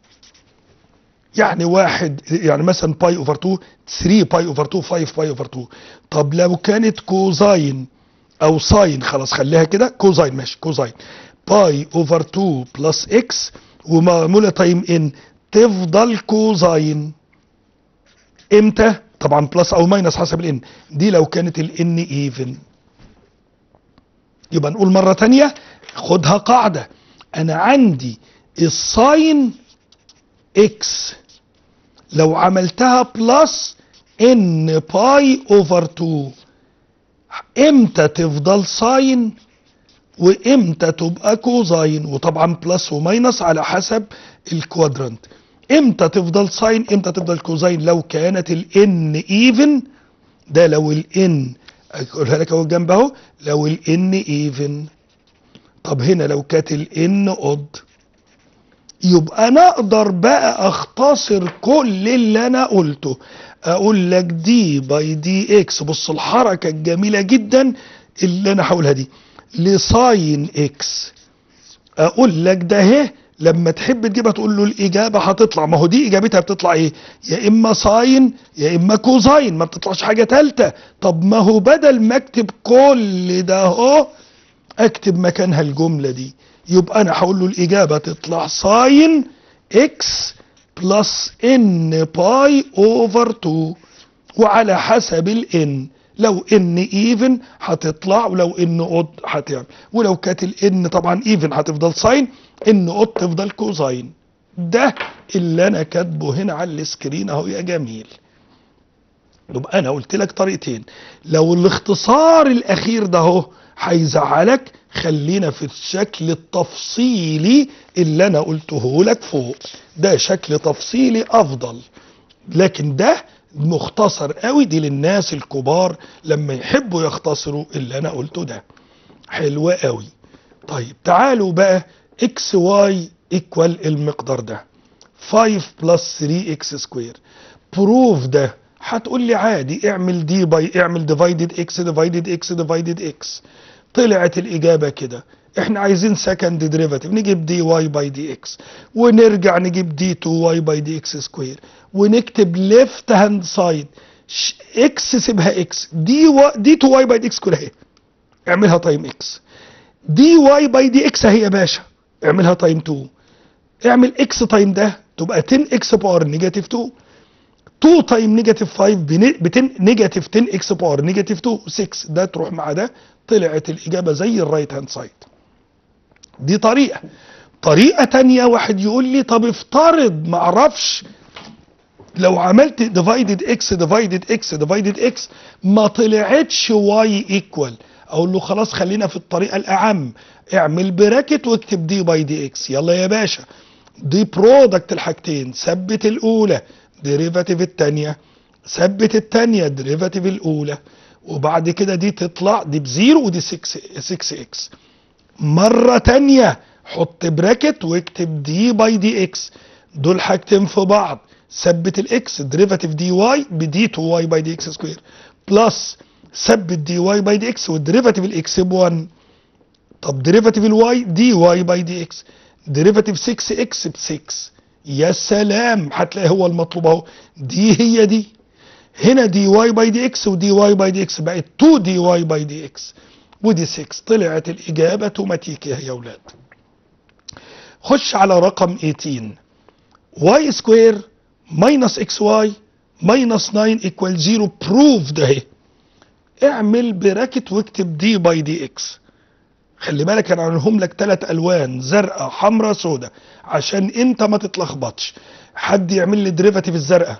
يعني واحد يعني مثلا باي اوفر 2 3 باي اوفر 2 5 باي اوفر 2 طب لو كانت كوزاين او ساين خلاص خليها كده كوزاين ماشي كوزاين باي اوفر 2 بلس اكس ومعموله تايم ان تفضل كوزاين امتى طبعا بلس او ماينس حسب الان دي لو كانت الان ايفن يبقى نقول مرة تانية خدها قاعدة انا عندي الساين اكس لو عملتها بلس ان باي اوفر 2 امتى تفضل ساين وامتى تبقى كوزاين وطبعا بلس وماينس على حسب الكوادرانت امتى تفضل ساين امتى تفضل كوزاين لو كانت الان ايفن ده لو الان اقولها لك اهو جنب اهو لو الان ايفن طب هنا لو كانت الان اود يبقى انا اقدر بقى اختصر كل اللي انا قلته اقول لك دي باي دي اكس بص الحركه الجميله جدا اللي انا هقولها دي لساين اكس اقول لك ده اهي لما تحب تجيبها تقول له الاجابه هتطلع ما هو دي اجابتها بتطلع ايه يا اما ساين يا اما كوزاين ما بتطلعش حاجه ثالثه طب ما هو بدل ما اكتب كل ده اهو اكتب مكانها الجمله دي يبقى انا هقول له الاجابه تطلع ساين اكس بلس ان باي اوفر 2 وعلى حسب الان لو ان ايفن هتطلع ولو ان اود هتعمل ولو كانت الان طبعا ايفن هتفضل ساين ان اود تفضل كوزاين ده اللي انا كاتبه هنا على السكرين اهو يا جميل يبقى انا قلت لك طريقتين لو الاختصار الاخير ده اهو هيزعلك خلينا في الشكل التفصيلي اللي انا قلته لك فوق ده شكل تفصيلي افضل لكن ده مختصر قوي دي للناس الكبار لما يحبوا يختصروا اللي انا قلته ده حلو قوي طيب تعالوا بقى اكس واي ايكوال المقدار ده 5 بلس 3 اكس سكوير بروف ده هتقول لي عادي اعمل دي باي اعمل ديفايدد اكس ديفايدد اكس ديفايدد اكس طلعت الاجابه كده احنا عايزين سكند ديريفاتيف نجيب دي واي باي دي اكس ونرجع نجيب دي 2 واي باي دي اكس سكوير ونكتب ليفت هاند سايد اكس سيبها اكس دي و... دي 2 واي باي دي اكس كلها اهي اعملها تايم اكس دي واي باي دي اكس اهي يا باشا اعملها تايم 2 اعمل اكس تايم ده تبقى 10 اكس باور نيجاتيف 2 2 تايم نيجاتيف 5 ب 10 نيجاتيف 10 اكس باور نيجاتيف 2 6 ده تروح مع ده طلعت الاجابه زي الرايت هاند سايد دي طريقه طريقه تانية واحد يقول لي طب افترض ما اعرفش لو عملت ديفايدد اكس ديفايدد اكس ديفايدد اكس ما طلعتش واي ايكوال اقول له خلاص خلينا في الطريقه الاعم اعمل براكت واكتب دي باي دي اكس يلا يا باشا دي برودكت الحاجتين ثبت الاولى ديريفاتيف الثانيه ثبت الثانيه ديريفاتيف الاولى وبعد كده دي تطلع دي بزيرو ودي 6 6 اكس مره تانية حط براكت واكتب دي باي دي اكس دول حاجتين في بعض ثبت الاكس ديريفاتيف دي واي بدي 2 واي باي دي اكس سكوير بلس ثبت دي واي باي دي اكس والديريفاتيف الاكس ب 1 طب ديريفاتيف الواي دي واي باي دي اكس ديريفاتيف 6 اكس ب 6 يا سلام هتلاقي هو المطلوب اهو دي هي دي هنا دي واي باي دي اكس ودي واي باي دي اكس بقت 2 دي واي باي دي اكس ودي 6 طلعت الاجابه اوتوماتيكي يا اولاد خش على رقم 18 واي سكوير ماينس اكس واي ماينس 9 ايكوال 0 بروف ده اهي اعمل براكت واكتب دي باي دي اكس خلي بالك انا عاملهم لك ثلاث الوان زرقاء حمراء سوداء عشان انت ما تتلخبطش حد يعمل لي ديريفاتيف الزرقاء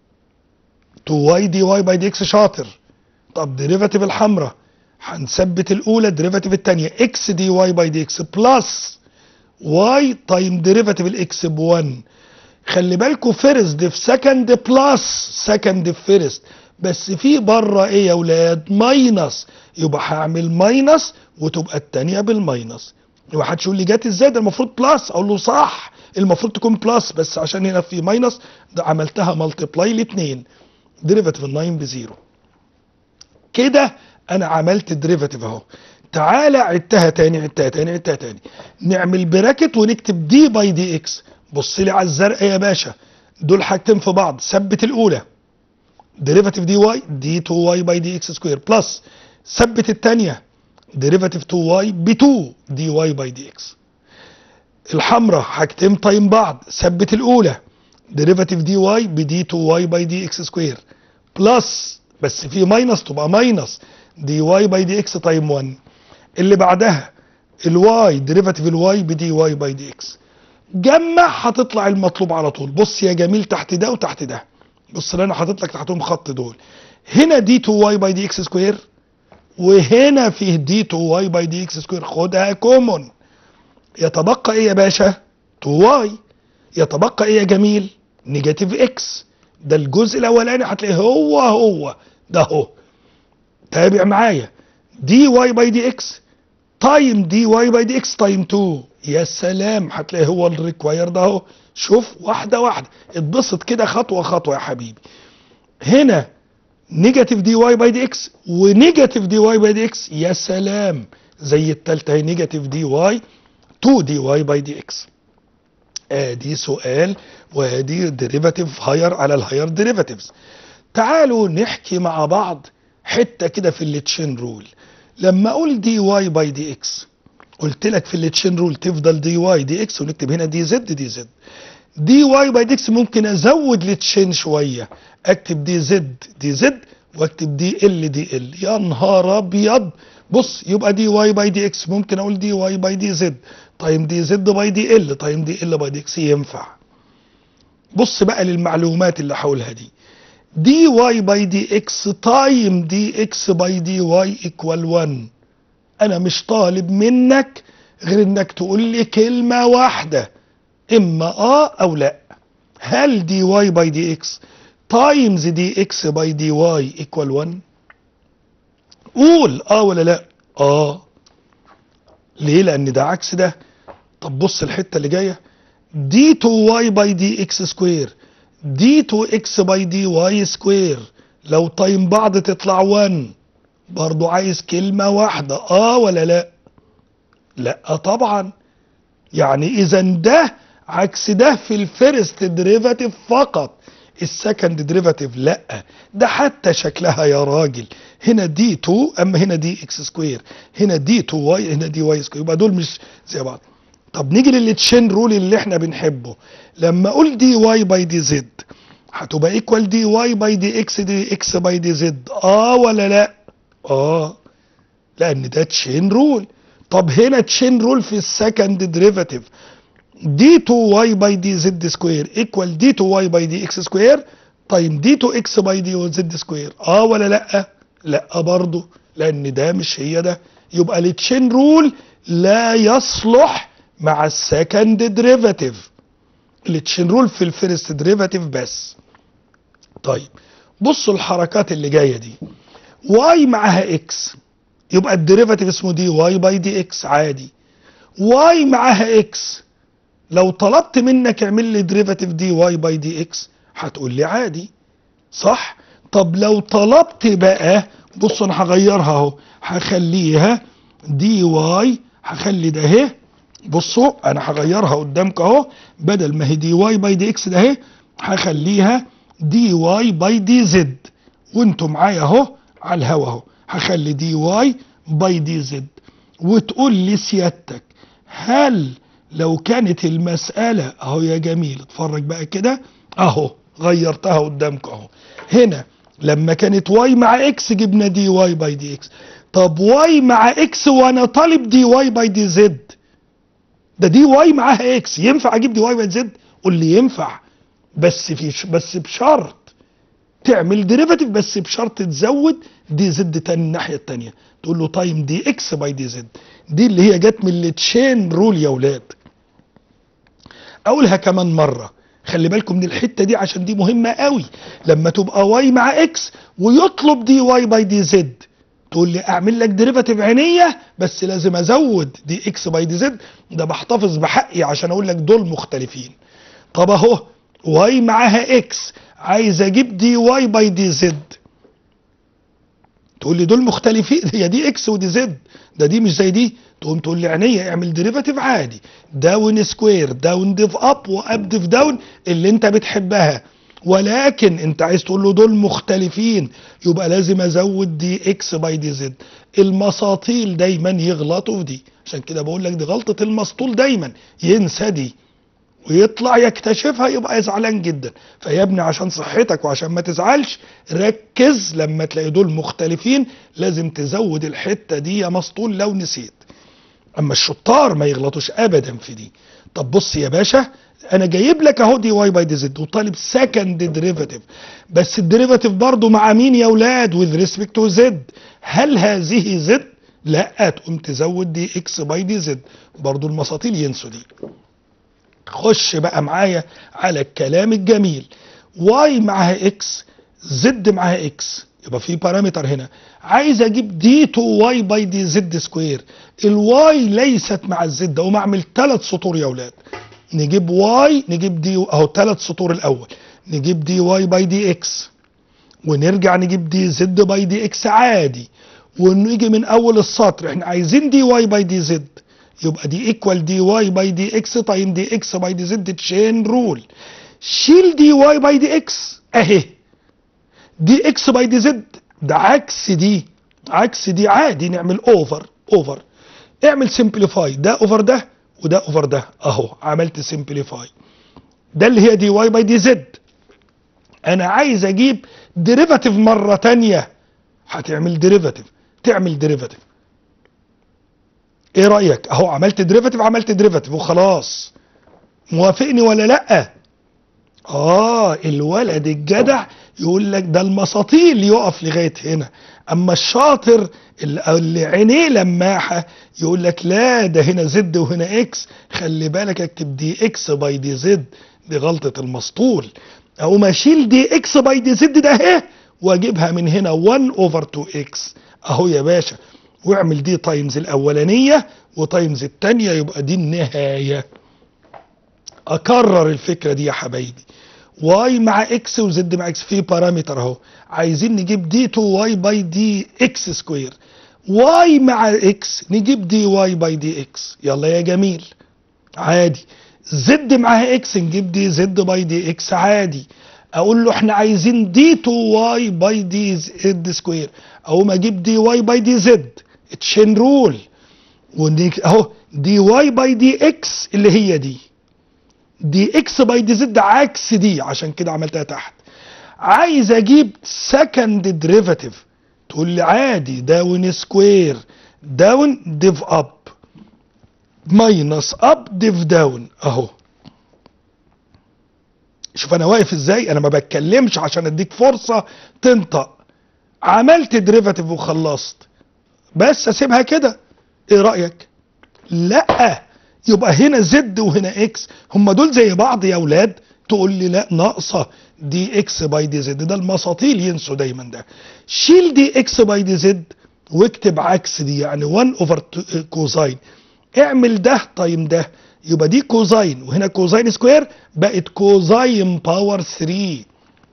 2 واي دي واي باي دي اكس شاطر طب ديريفاتيف الحمراء هنثبت الاولى ديريفاتيف الثانيه اكس دي واي باي دي اكس بلس واي تايم ديريفاتيف الاكس ب 1 خلي بالكوا فيرست في سكند بلس سكند في فيرست بس في بره ايه يا ولاد ماينس يبقى هعمل ماينس وتبقى الثانيه بالماينس يبقى حدش يقول لي جت ازاي ده المفروض بلس اقول له صح المفروض تكون بلس بس عشان هنا في ماينس ده عملتها ملتبلاي لاثنين ديريفاتيف 9 بزيرو كده انا عملت الديريفاتيف اهو تعالى عدتها تاني عدتها تاني عدتها تاني نعمل براكت ونكتب دي باي دي اكس بص لي على الزرقاء يا باشا دول حاجتين في بعض ثبت الاولى ديريفاتيف دي واي دي 2 واي باي دي اكس سكوير بلس ثبت الثانيه ديريفاتيف 2 واي ب 2 دي واي باي دي اكس الحمراء حاجتين طايم بعض ثبت الاولى ديريفاتيف دي واي بدي 2 واي باي دي اكس سكوير بلس بس في ماينس تبقى ماينس دي واي باي دي اكس تايم 1 اللي بعدها الواي ديريفاتيف الواي بدي واي باي دي اكس جمع هتطلع المطلوب على طول بص يا جميل تحت ده وتحت ده بص اللي انا حاطط لك تحتهم خط دول هنا دي 2 واي باي دي اكس سكوير وهنا فيه دي 2 واي باي دي اكس سكوير خدها كومون يتبقى ايه يا باشا 2 واي يتبقى ايه يا جميل نيجاتيف اكس ده الجزء الاولاني هتلاقيه هو هو ده اهو تابع معايا دي واي باي دي اكس تايم دي واي باي دي اكس تايم 2 يا سلام هتلاقي هو الريكواير ده اهو شوف واحده واحده اتبسط كده خطوه خطوه يا حبيبي هنا نيجاتيف دي واي باي دي اكس ونيجاتيف دي واي باي دي اكس يا سلام زي التالتة هي نيجاتيف دي واي 2 دي واي باي دي اكس ادي سؤال وادي ديريفاتيف هاير على الهاير ديريفاتيفز تعالوا نحكي مع بعض حته كده في التشين رول لما اقول دي واي باي دي اكس قلت لك في التشين رول تفضل دي واي دي اكس ونكتب هنا دي زد دي زد دي واي باي دي اكس ممكن ازود التشين شويه اكتب دي زد دي زد واكتب دي ال دي ال يا نهار ابيض بص يبقى دي واي باي دي اكس ممكن اقول دي واي باي دي زد تايم دي زد باي دي ال تايم دي ال باي دي اكس ينفع بص بقى للمعلومات اللي هقولها دي دي واي باي دي اكس تايم دي اكس باي دي واي ايكوال 1 انا مش طالب منك غير انك تقول لي كلمه واحده اما اه او لا هل دي واي باي دي اكس تايمز دي اكس باي دي واي ايكوال 1 قول اه ولا لا اه ليه لان ده عكس ده طب بص الحته اللي جايه دي 2 واي باي دي اكس سكوير دي 2 اكس باي دي واي سكوير لو تايم بعض تطلع 1 برضو عايز كلمه واحده اه ولا لا لا طبعا يعني اذا ده عكس ده في الفيرست ديريفاتيف فقط السكند ديريفاتيف لا ده حتى شكلها يا راجل هنا دي 2 اما هنا دي اكس سكوير هنا دي 2 واي هنا دي واي سكوير يبقى دول مش زي بعض طب نيجي للتشين رول اللي احنا بنحبه لما اقول دي واي باي دي زد هتبقى ايكوال دي واي باي دي اكس دي اكس باي دي زد اه ولا لا اه لان ده تشين رول طب هنا تشين رول في السكند ديريفاتيف دي 2 واي باي دي زد سكوير ايكوال دي 2 واي باي دي اكس سكوير تايم دي 2 اكس باي دي زد سكوير اه ولا لا لا برضه لان ده مش هي ده يبقى التشين رول لا يصلح مع السكند ديريفاتيف التشين رول في الفيرست ديريفاتيف بس طيب بصوا الحركات اللي جايه دي واي معاها اكس يبقى الديريفاتيف اسمه دي واي باي دي اكس عادي واي معاها اكس لو طلبت منك اعمل لي ديريفاتيف دي واي باي دي اكس هتقول لي عادي صح طب لو طلبت بقى بص انا هغيرها اهو هخليها دي واي هخلي ده اهي بصوا انا هغيرها قدامك اهو بدل ما هي دي واي باي دي اكس ده اهي هخليها دي واي باي دي زد وانتوا معايا اهو على الهوا اهو هخلي دي واي باي دي زد وتقول لي سيادتك هل لو كانت المسألة اهو يا جميل اتفرج بقى كده اهو غيرتها قدامك اهو هنا لما كانت واي مع اكس جبنا دي واي باي دي اكس طب واي مع اكس وانا طالب دي واي باي دي زد ده دي واي معاها اكس ينفع اجيب دي واي باي زد قول لي ينفع بس في بس بشرط تعمل ديريفاتيف بس بشرط تزود دي زد تاني الناحيه التانيه تقول له تايم دي اكس باي دي زد دي اللي هي جت من التشين رول يا ولاد اقولها كمان مره خلي بالكم من الحته دي عشان دي مهمه قوي لما تبقى واي مع اكس ويطلب دي واي باي دي زد تقول لي اعمل لك ديريفاتيف عينيه بس لازم ازود دي اكس باي دي زد ده بحتفظ بحقي عشان اقول لك دول مختلفين طب اهو واي معاها اكس عايز اجيب دي واي باي دي زد تقول لي دول مختلفين هي دي اكس ودي زد ده دي مش زي دي تقوم تقول لي عينيا اعمل ديريفاتيف عادي داون سكوير داون ديف اب واب ديف داون اللي انت بتحبها ولكن انت عايز تقول له دول مختلفين يبقى لازم ازود دي اكس باي دي زد المساطيل دايما يغلطوا في دي عشان كده بقول لك دي غلطه المسطول دايما ينسى دي ويطلع يكتشفها يبقى زعلان جدا فيا ابني عشان صحتك وعشان ما تزعلش ركز لما تلاقي دول مختلفين لازم تزود الحته دي يا مسطول لو نسيت اما الشطار ما يغلطوش ابدا في دي طب بص يا باشا انا جايب لك اهو دي واي باي دي زد وطالب سكند ديريفاتيف بس الديريفاتيف برضو مع مين يا اولاد وذ ريسبكت تو زد هل هذه زد لا تقوم تزود دي اكس باي دي زد برضو المساطيل ينسوا دي خش بقى معايا على الكلام الجميل واي معاها اكس زد معاها اكس يبقى في بارامتر هنا عايز اجيب دي 2 واي باي دي زد سكوير الواي ليست مع الزد اقوم اعمل ثلاث سطور يا اولاد نجيب واي نجيب دي اهو ثلاث سطور الاول نجيب دي واي باي دي اكس ونرجع نجيب دي زد باي دي اكس عادي ونيجي من اول السطر احنا عايزين دي واي باي دي زد يبقى دي ايكوال دي واي باي دي اكس تايم دي اكس باي دي زد تشين رول شيل دي واي باي دي اكس اهي دي اكس باي دي زد ده عكس دي عكس دي عادي نعمل اوفر اوفر اعمل سمبليفاي ده اوفر ده وده اوفر ده اهو عملت سمبليفاي ده اللي هي دي واي باي دي زد انا عايز اجيب ديريفاتيف مره تانية هتعمل ديريفاتيف تعمل ديريفاتيف ايه رايك اهو عملت ديريفاتيف عملت ديريفاتيف وخلاص موافقني ولا لا اه الولد الجدع يقول لك ده المساطيل يقف لغايه هنا اما الشاطر اللي, اللي عينيه لماحه يقول لك لا ده هنا زد وهنا اكس خلي بالك اكتب دي اكس باي دي زد دي غلطه المسطول اقوم اشيل دي اكس باي دي زد ده اهي واجيبها من هنا 1 اوفر 2 اكس اهو يا باشا واعمل دي تايمز الاولانيه وتايمز الثانيه يبقى دي النهايه اكرر الفكره دي يا حبايبي واي مع اكس وزد مع اكس في بارامتر اهو عايزين نجيب دي 2 واي باي دي اكس سكوير واي مع اكس نجيب دي واي باي دي اكس يلا يا جميل عادي زد معاها اكس نجيب دي زد باي دي اكس عادي اقول له احنا عايزين دي 2 واي باي دي زد سكوير اقوم اجيب دي واي باي دي زد تشين رول اهو دي واي باي دي اكس اللي هي دي دي اكس باي دي زد عكس دي عشان كده عملتها تحت عايز اجيب سكند ديريفاتيف تقول لي عادي داون سكوير داون ديف اب ماينس اب ديف داون اهو شوف انا واقف ازاي انا ما بتكلمش عشان اديك فرصه تنطق عملت ديريفاتيف وخلصت بس اسيبها كده ايه رايك لا يبقى هنا زد وهنا اكس هم دول زي بعض يا اولاد تقول لي لا ناقصه دي اكس باي دي زد ده المساطيل ينسوا دايما ده شيل دي اكس باي دي زد واكتب عكس دي يعني 1 اوفر كوزاين اعمل ده تايم ده يبقى دي كوزاين وهنا كوزاين سكوير بقت كوزاين باور 3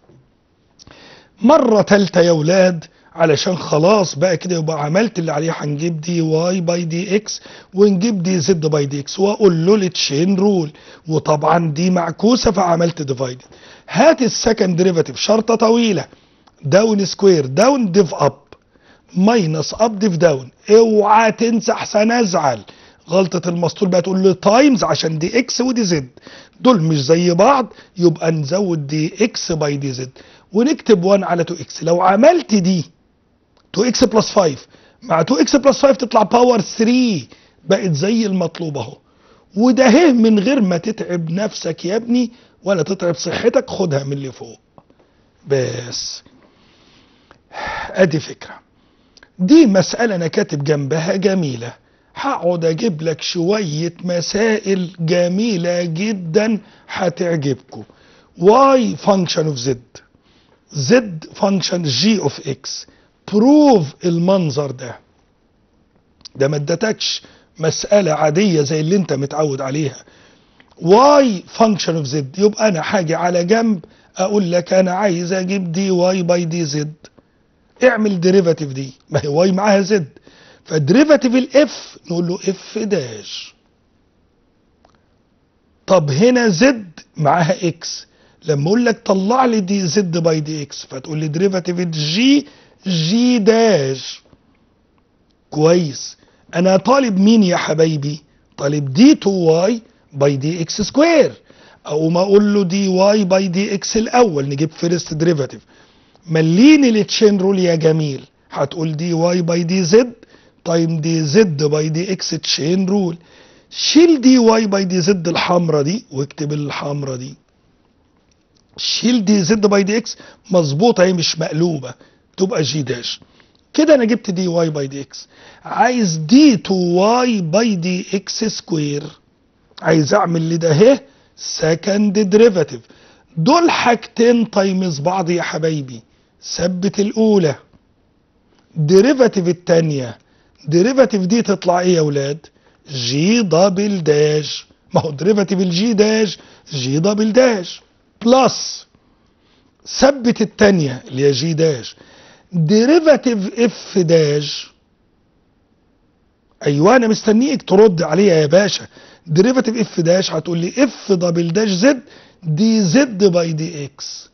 مرة تالتة يا ولاد علشان خلاص بقى كده يبقى عملت اللي عليه هنجيب دي واي باي دي اكس ونجيب دي زد باي دي اكس واقول له التشين رول وطبعا دي معكوسه فعملت ديفايدد هات السكند ديريفاتيف شرطه طويله داون سكوير داون ديف اب ماينس اب ديف داون اوعى تنسى احسن ازعل غلطة المسطول بقى تقول له تايمز عشان دي اكس ودي زد دول مش زي بعض يبقى نزود دي اكس باي دي زد ونكتب 1 على 2 اكس لو عملت دي 2 اكس بلس 5 مع 2 اكس بلس 5 تطلع باور 3 بقت زي المطلوب اهو وده هه من غير ما تتعب نفسك يا ابني ولا تتعب صحتك خدها من اللي فوق بس ادي فكره دي مساله انا كاتب جنبها جميله هقعد اجيب لك شويه مسائل جميله جدا هتعجبكم y function of z z function g of x بروف المنظر ده ده ما ادتكش مسألة عادية زي اللي انت متعود عليها y function of z يبقى انا حاجة على جنب اقول لك انا عايز اجيب دي y باي دي z اعمل ديريفاتيف دي ما هي y معاها z فديريفاتيف الاف نقول له اف داش طب هنا z معاها x لما اقول لك طلع لي دي z باي دي x فتقول لي ديريفاتيف جي جي داش كويس انا طالب مين يا حبايبي طالب دي 2 واي باي دي اكس سكوير او ما اقول له دي واي باي دي اكس الاول نجيب فيرست ديريفاتيف مليني التشين رول يا جميل هتقول دي واي باي دي زد تايم دي زد باي دي اكس تشين رول شيل دي واي باي دي زد الحمرا دي واكتب الحمرا دي شيل دي زد باي دي اكس مظبوطه هي مش مقلوبه تبقى جي داش كده انا جبت دي واي باي دي اكس عايز دي 2 واي باي دي اكس سكوير عايز اعمل لده اهي سكند ديريفاتيف دول حاجتين تايمز بعض يا حبايبي ثبت الاولى ديريفاتيف الثانيه ديريفاتيف دي تطلع ايه يا اولاد جي دبل داش ما هو ديريفاتيف الجي داش جي دبل داش بلس ثبت الثانيه اللي هي جي داش ديريفاتيف اف داش ايوه انا مستنيك ترد عليها يا باشا ديريفاتيف اف داش هتقول لي اف دبل داش زد دي زد باي دي اكس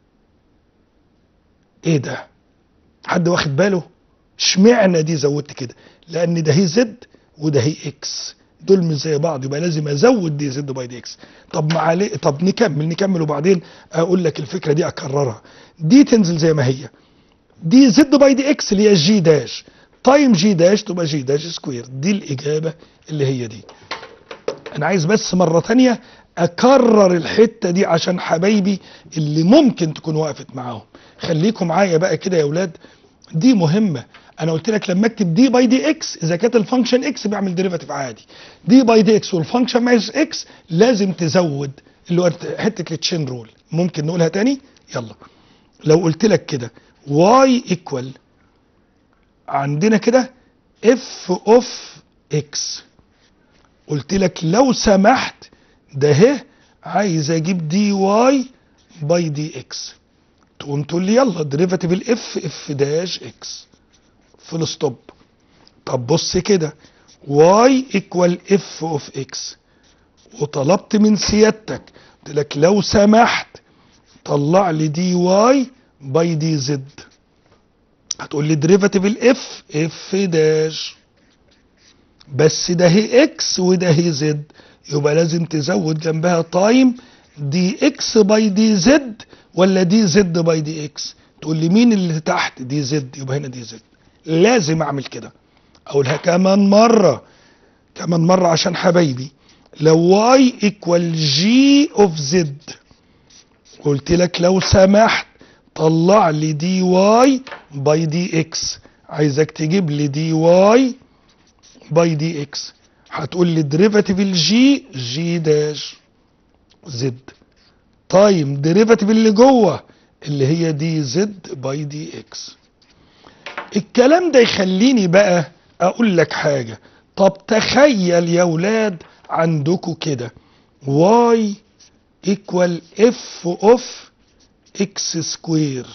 ايه ده حد واخد باله اشمعنى دي زودت كده لان ده هي زد وده هي اكس دول مش زي بعض يبقى لازم ازود دي زد باي دي اكس طب مع ليه طب نكمل نكمل وبعدين اقول لك الفكره دي اكررها دي تنزل زي ما هي دي زد باي دي اكس اللي هي جي داش تايم جي داش تبقى جي داش سكوير دي الاجابه اللي هي دي انا عايز بس مره تانية اكرر الحته دي عشان حبايبي اللي ممكن تكون وقفت معاهم خليكم معايا بقى كده يا اولاد دي مهمه انا قلت لك لما اكتب دي باي دي اكس اذا كانت الفانكشن اكس بيعمل ديريفاتيف عادي دي باي دي اكس والفانكشن ماينس اكس لازم تزود اللي هو حته التشين رول ممكن نقولها تاني يلا لو قلت لك كده y equal عندنا كده f of x قلت لك لو سمحت ده اهي عايز اجيب دي واي باي دي اكس تقوم تقول لي يلا ديريفاتيف الاف اف داش اكس فول ستوب طب بص كده واي ايكوال اف اوف اكس وطلبت من سيادتك قلت لك لو سمحت طلع لي دي واي باي دي زد هتقول لي ديريفاتيف الاف اف داش بس ده هي اكس وده هي زد يبقى لازم تزود جنبها تايم دي اكس باي دي زد ولا دي زد باي دي اكس تقول لي مين اللي تحت دي زد يبقى هنا دي زد لازم اعمل كده اقولها كمان مره كمان مره عشان حبايبي لو واي ايكوال جي اوف زد قلت لك لو سمحت طلع لي دي واي باي دي اكس عايزك تجيب لي دي واي باي دي اكس هتقول لي ديريفاتيف الجي جي داش زد تايم ديريفاتيف اللي جوه اللي هي دي زد باي دي اكس الكلام ده يخليني بقى اقول لك حاجة طب تخيل يا ولاد عندكم كده واي ايكوال اف اوف اكس سكوير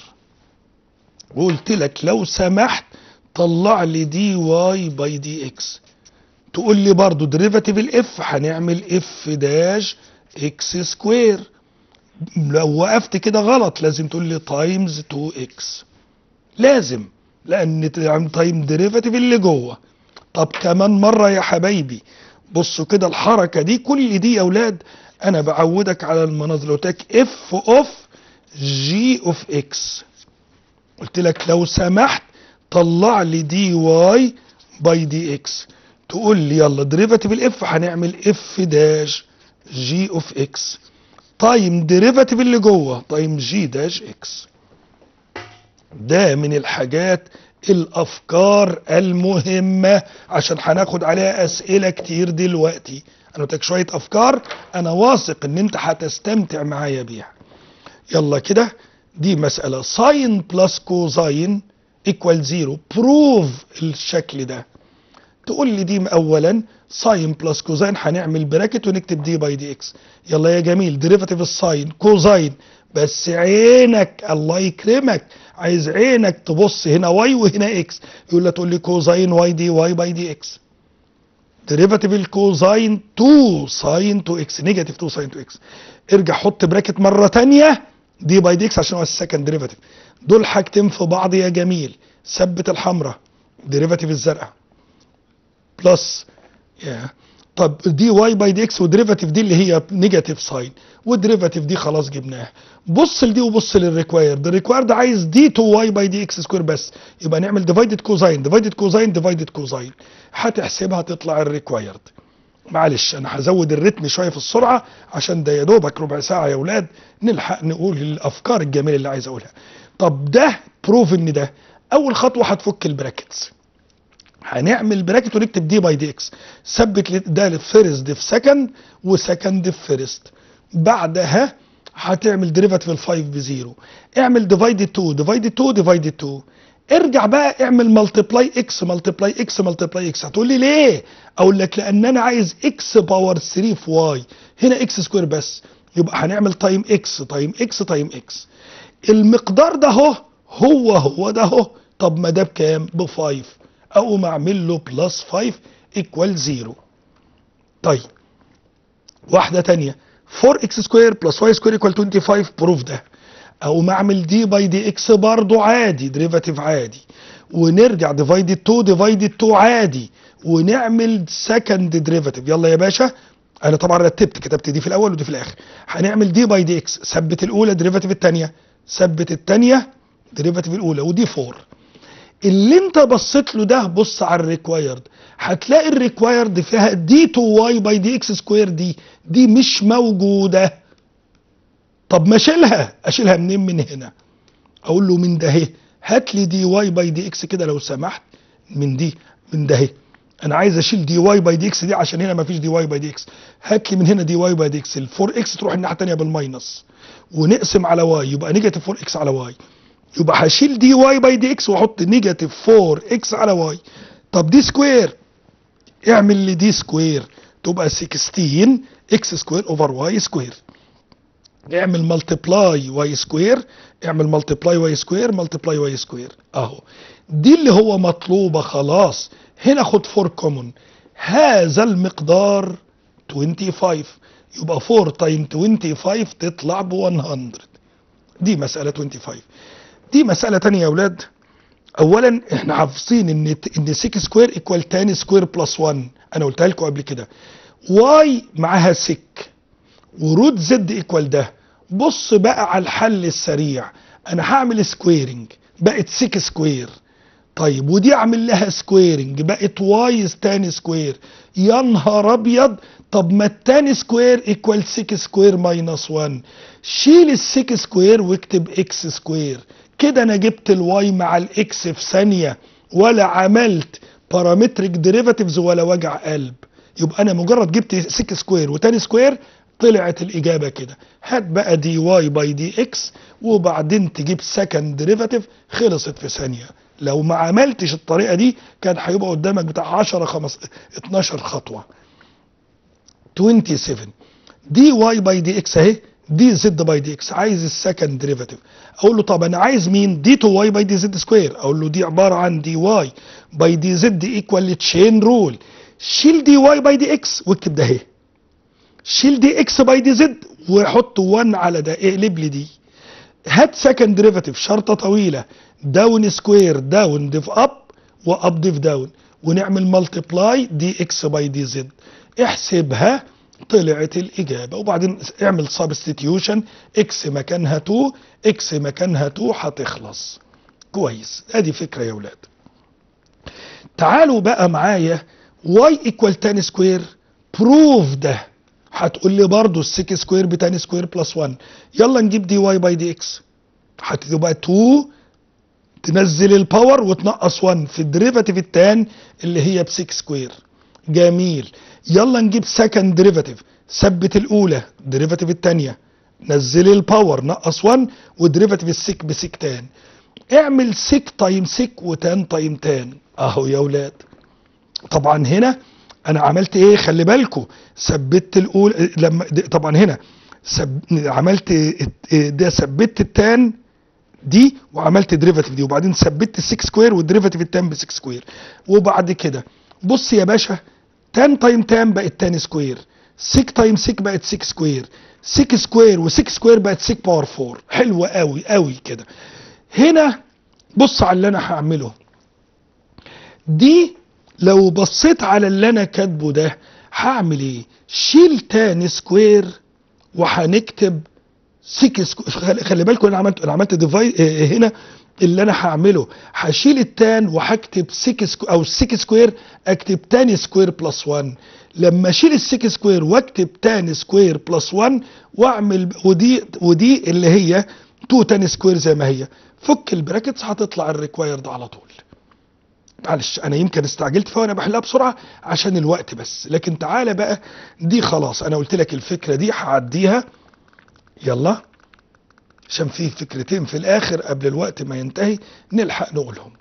وقلت لك لو سمحت طلع لي دي واي باي دي اكس تقول لي برضو ديريفاتيف الاف هنعمل اف داش اكس سكوير لو وقفت كده غلط لازم تقول لي تايمز 2 اكس لازم لان تايم ديريفاتيف اللي جوه طب كمان مره يا حبايبي بصوا كده الحركه دي كل دي يا اولاد انا بعودك على المناظر لو قلت لك اف اوف جي اوف اكس قلت لك لو سمحت طلع لي دي واي باي دي اكس تقول لي يلا ديريفاتيف الاف هنعمل اف داش جي اوف اكس تايم ديريفاتيف اللي جوه تايم جي داش اكس ده من الحاجات الافكار المهمه عشان هناخد عليها اسئله كتير دلوقتي انا قلت لك شويه افكار انا واثق ان انت هتستمتع معايا بيها يلا كده دي مساله ساين بلس كوزاين ايكوال زيرو بروف الشكل ده تقول لي دي اولا ساين بلس كوزاين هنعمل براكت ونكتب دي باي دي اكس يلا يا جميل ديريفاتيف الساين كوزاين بس عينك الله يكرمك عايز عينك تبص هنا واي وهنا اكس يقول لها تقول لي كوزاين واي دي واي باي دي اكس ديريفاتيف الكوزاين 2 ساين 2 اكس نيجاتيف 2 ساين 2 اكس ارجع حط براكت مره ثانيه دي باي دي اكس عشان هو السكند ديريفاتيف دول حاجتين في بعض يا جميل ثبت الحمراء ديريفاتيف الزرقاء بلس يا طب دي واي باي دي اكس وديريفاتيف دي اللي هي نيجاتيف ساين والديريفاتيف دي خلاص جبناها بص لدي وبص للريكوايرد الريكوايرد عايز دي 2 واي باي دي اكس سكوير بس يبقى نعمل ديفايدد كوزاين ديفايدد كوزاين ديفايدد كوزاين هتحسبها تطلع الريكوايرد معلش انا هزود الريتم شويه في السرعه عشان ده يا دوبك ربع ساعه يا اولاد نلحق نقول الافكار الجميله اللي عايز اقولها طب ده بروف ان ده اول خطوه هتفك البراكتس هنعمل براكت ونكتب دي باي دي اكس ثبت ده فيرست في سكند وسكند في فيرست بعدها هتعمل ديريفاتيف ال 5 بزيرو اعمل ديفايدد 2 ديفايدد 2 ديفايدد 2 ارجع بقى اعمل ملتبلاي اكس ملتبلاي اكس ملتبلاي اكس هتقول لي ليه اقول لك لان انا عايز اكس باور 3 في واي هنا اكس سكوير بس يبقى هنعمل تايم اكس تايم اكس تايم اكس المقدار ده اهو هو هو ده اهو طب ما ده بكام ب 5 اقوم اعمل له بلس 5 ايكوال 0 طيب واحده تانية 4 اكس سكوير بلس واي سكوير ايكوال 25 بروف ده اقوم اعمل دي باي دي اكس برضو عادي ديريفاتيف عادي ونرجع ديفايدد 2 ديفايدد 2 عادي ونعمل سكند ديريفاتيف يلا يا باشا انا طبعا رتبت كتبت دي في الاول ودي في الاخر هنعمل دي باي دي اكس ثبت الاولى ديريفاتيف الثانيه ثبت الثانيه ديريفاتيف الاولى ودي 4 اللي انت بصيت له ده بص على الريكوايرد هتلاقي الريكوايرد فيها دي 2 واي باي دي اكس سكوير دي دي مش موجوده طب ما اشيلها اشيلها منين من هنا اقول له من ده اهي هات لي دي واي باي دي اكس كده لو سمحت من دي من ده اهي انا عايز اشيل دي واي باي دي اكس دي عشان هنا مفيش دي واي باي دي اكس هات لي من هنا دي واي باي دي اكس ال 4 اكس تروح الناحيه الثانيه بالماينس ونقسم على واي يبقى نيجاتيف 4 اكس على واي يبقى هشيل دي واي باي دي اكس واحط نيجاتيف 4 اكس على واي طب دي سكوير اعمل لي دي سكوير تبقى 16 اكس سكوير اوفر واي سكوير اعمل ملتبلاي واي سكوير اعمل ملتبلاي واي سكوير ملتبلاي واي سكوير اهو دي اللي هو مطلوبه خلاص هنا خد 4 كومون هذا المقدار 25 يبقى 4 تايم 25 تطلع ب 100 دي مسألة 25 دي مسألة تانية يا أولاد أولا إحنا حافظين إن إن 6 سكوير إيكوال تاني سكوير بلس 1 انا قلتها لكم قبل كده واي معاها سك وروت زد ايكوال ده بص بقى على الحل السريع انا هعمل سكويرنج بقت سيك سكوير طيب ودي اعمل لها سكويرنج بقت واي تاني سكوير يا نهار ابيض طب ما التاني سكوير ايكوال 6 سكوير ماينس 1 شيل السيك سكوير واكتب اكس سكوير كده انا جبت الواي مع الاكس في ثانيه ولا عملت بارامتريك ديريفاتيفز ولا وجع قلب يبقى انا مجرد جبت 6 سكوير وتاني سكوير طلعت الاجابه كده هات بقى دي واي باي دي اكس وبعدين تجيب سكند ديريفاتيف خلصت في ثانيه لو ما عملتش الطريقه دي كان هيبقى قدامك بتاع 10 5 12 خطوه 27 دي واي باي دي اكس اهي دي زد باي دي اكس عايز السكند ديريفاتيف اقول له طب انا عايز مين دي 2 واي باي دي زد سكوير اقول له دي عباره عن دي واي باي دي زد ايكوال تشين رول شيل دي واي باي دي اكس واكتب ده اهي شيل دي اكس باي دي زد وحط 1 على ده اقلب لي دي هات سكند ديريفاتيف شرطه طويله داون سكوير داون ديف اب واب ديف داون ونعمل ملتبلاي دي اكس باي دي زد احسبها طلعت الاجابه وبعدين اعمل سبستيتيوشن اكس مكانها 2 اكس مكانها 2 هتخلص كويس ادي فكره يا ولاد تعالوا بقى معايا واي ايكوال تاني سكوير بروف ده هتقول لي برضه السيك سكوير بتاني سكوير بلس 1 يلا نجيب دي واي باي دي اكس هتبقى 2 تنزل الباور وتنقص 1 في الديريفاتيف التان اللي هي ب 6 سكوير جميل يلا نجيب سكند ديريفاتيف ثبت الاولى ديريفاتيف الثانيه نزل الباور نقص 1 وديريفاتيف السك بسك تان اعمل سك تايم سك وتان تايم تان اهو يا ولاد طبعا هنا انا عملت ايه خلي بالكم ثبت الاولى لما طبعا هنا سب... عملت ده ثبت التان دي وعملت ديريفاتيف دي وبعدين ثبت ال6 سكوير والديريفاتيف التان ب 6 سكوير وبعد كده بص يا باشا تان تايم تان بقت تان سكوير 6 تايم 6 بقت 6 سكوير 6 سكوير و6 سكوير بقت 6 باور 4 حلوه قوي قوي كده هنا بص على اللي انا هعمله دي لو بصيت على اللي انا كاتبه ده هعمل ايه شيل تان سكوير وهنكتب 6 سكوير خلي بالكم انا عملت انا عملت ديفاي هنا اللي انا هعمله هشيل التان وهكتب 6 سكوير او 6 سكوير اكتب تاني سكوير بلس 1 لما اشيل ال 6 سكوير واكتب تاني سكوير بلس 1 واعمل ودي ودي اللي هي 2 تاني سكوير زي ما هي فك البراكتس هتطلع الريكوايرد على طول معلش انا يمكن استعجلت فيها وانا بحلها بسرعه عشان الوقت بس لكن تعالى بقى دي خلاص انا قلت لك الفكره دي هعديها يلا عشان في فكرتين في الاخر قبل الوقت ما ينتهي نلحق نقولهم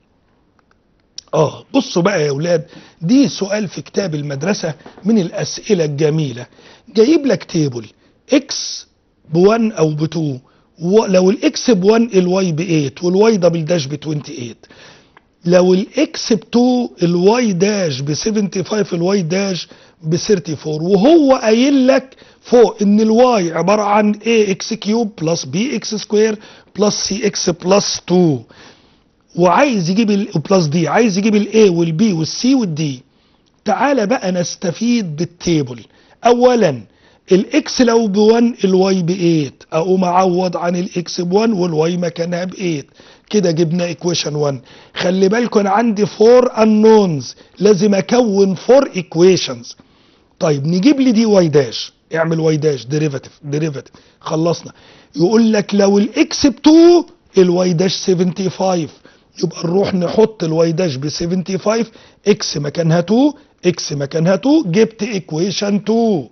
اه بصوا بقى يا اولاد دي سؤال في كتاب المدرسة من الاسئلة الجميلة جايب لك تيبل اكس ب1 او ب2 لو الاكس ب1 الواي ب8 والواي دبل داش ب 28 لو الاكس ب2 الواي داش ب 75 الواي داش ب 34 وهو قايل لك فوق ان الواي عباره عن a اكس كيوب بلس بي اكس سكوير بلس سي اكس بلس 2 وعايز يجيب ال بلس دي عايز يجيب الاي والبي والسي والدي تعالى بقى نستفيد بالتيبل اولا الاكس لو ب1 الواي ب8 اقوم اعوض عن الاكس ب1 والواي مكانها ب8 كده جبنا ايكويشن 1 خلي بالكم انا عندي 4 انونز لازم اكون 4 ايكويشنز طيب نجيب لي دي واي داش اعمل واي داش ديريفاتيف ديريفاتيف خلصنا يقول لك لو الاكس ب 2 الواي داش 75 يبقى نروح نحط الواي داش ب 75 اكس مكانها 2 اكس مكانها 2 جبت ايكويشن 2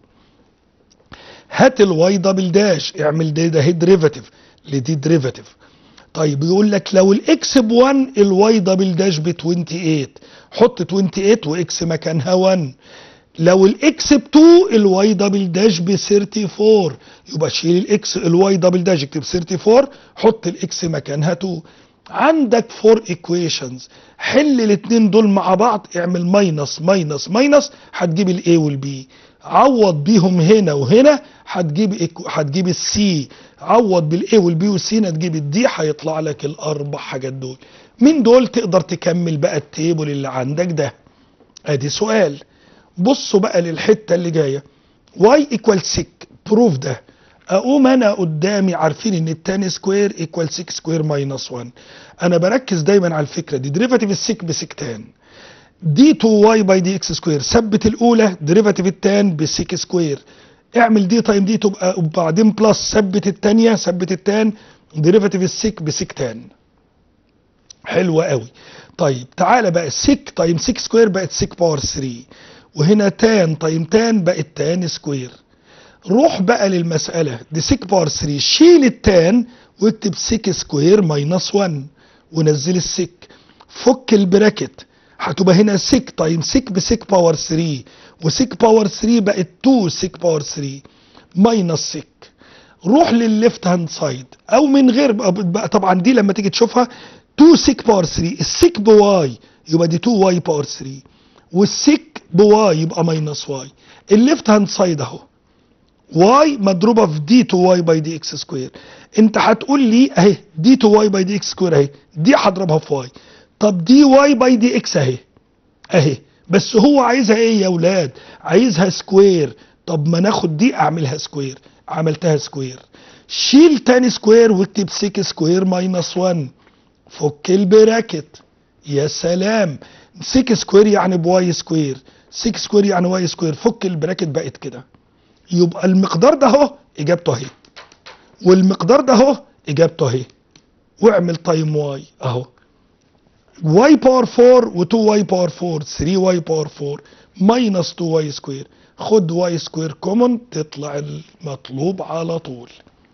هات الواي دبل داش اعمل ده ده ديريفاتيف لدي ديريفاتيف طيب يقول لك لو الاكس ب 1 الواي دبل داش ب 28 حط 28 واكس مكانها 1 لو الاكس ب 2 الواي دبل داش ب 34 يبقى شيل الاكس الواي دبل داش اكتب 34 حط الاكس مكانها 2 عندك 4 ايكويشنز حل الاثنين دول مع بعض اعمل ماينس ماينس ماينس هتجيب الاي والبي عوض بيهم هنا وهنا هتجيب هتجيب السي عوض بالاي والبي والسي هتجيب الدي هيطلع لك الاربع حاجات دول من دول تقدر تكمل بقى التيبل اللي عندك ده ادي سؤال بصوا بقى للحته اللي جايه واي ايكوال 6 بروف ده اقوم انا قدامي عارفين ان التان سكوير ايكوال 6 سكوير ماينس 1 انا بركز دايما على الفكره دي ديريفاتيف السك بسكتان دي 2 واي باي دي اكس سكوير ثبت الاولى ديريفاتيف التان بسيك سكوير اعمل دي تايم دي تبقى وبعدين بلس ثبت الثانيه ثبت التان ديريفاتيف السك بسيك تان حلوه قوي طيب تعالى بقى سيك تايم 6 سكوير بقت 6 باور 3 وهنا تان تايم تان بقت تان سكوير روح بقى للمسألة دي 6 باور 3 شيل التان واكتب 6 سكوير ماينس 1 ونزل السك فك البراكت هتبقى هنا 6 تايم 6 ب 6 باور 3 و6 باور 3 بقت 2 6 باور 3 ماينس 6 روح للليفت هاند سايد او من غير بقى طبعا دي لما تيجي تشوفها 2 6 باور 3 السك بواي يبقى دي 2 واي باور 3 والسك بواي يبقى ماينس واي الليفت هاند سايد اهو واي مضروبه في دي 2 واي باي دي اكس سكوير انت هتقول لي اهي دي 2 واي باي دي اكس سكوير اهي دي هضربها في واي طب دي واي باي دي اكس اهي اهي بس هو عايزها ايه يا ولاد عايزها سكوير طب ما ناخد دي اعملها سكوير عملتها سكوير شيل تاني سكوير واكتب 6 سكوير ماينس 1 فك البراكت يا سلام 6 سكوير يعني بواي سكوير 6 سكوير يعني واي سكوير فك البراكت بقت كده يبقى المقدار ده اهو اجابته اهي والمقدار ده اهو اجابته اهي واعمل تايم واي اهو واي باور 4 و2 واي باور 4 3 واي باور 4 ماينس 2 واي سكوير خد واي سكوير كومن تطلع المطلوب على طول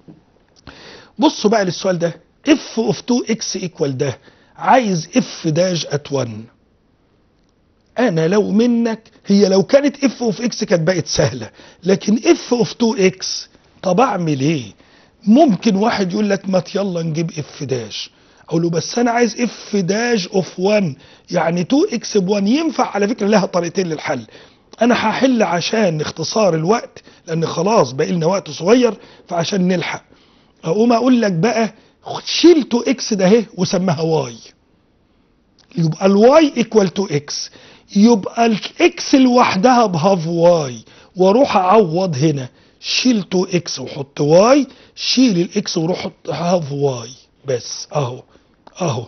بصوا بقى للسؤال ده اف اوف 2 اكس ايكوال ده عايز اف داش ات 1 انا لو منك هي لو كانت اف اوف اكس كانت بقت سهله لكن اف اوف 2 اكس طب اعمل ايه ممكن واحد يقول لك ما يلا نجيب اف داش اقول له بس انا عايز اف داش اوف 1 يعني 2 اكس ب 1 ينفع على فكره لها طريقتين للحل انا هحل عشان اختصار الوقت لان خلاص باقي لنا وقت صغير فعشان نلحق اقوم اقول لك بقى شيل 2 اكس ده اهي وسميها واي يبقى الواي ايكوال تو اكس يبقى الاكس لوحدها بهاف واي واروح اعوض هنا شيل 2 اكس وحط واي شيل الاكس وروح حط هاف واي بس اهو اهو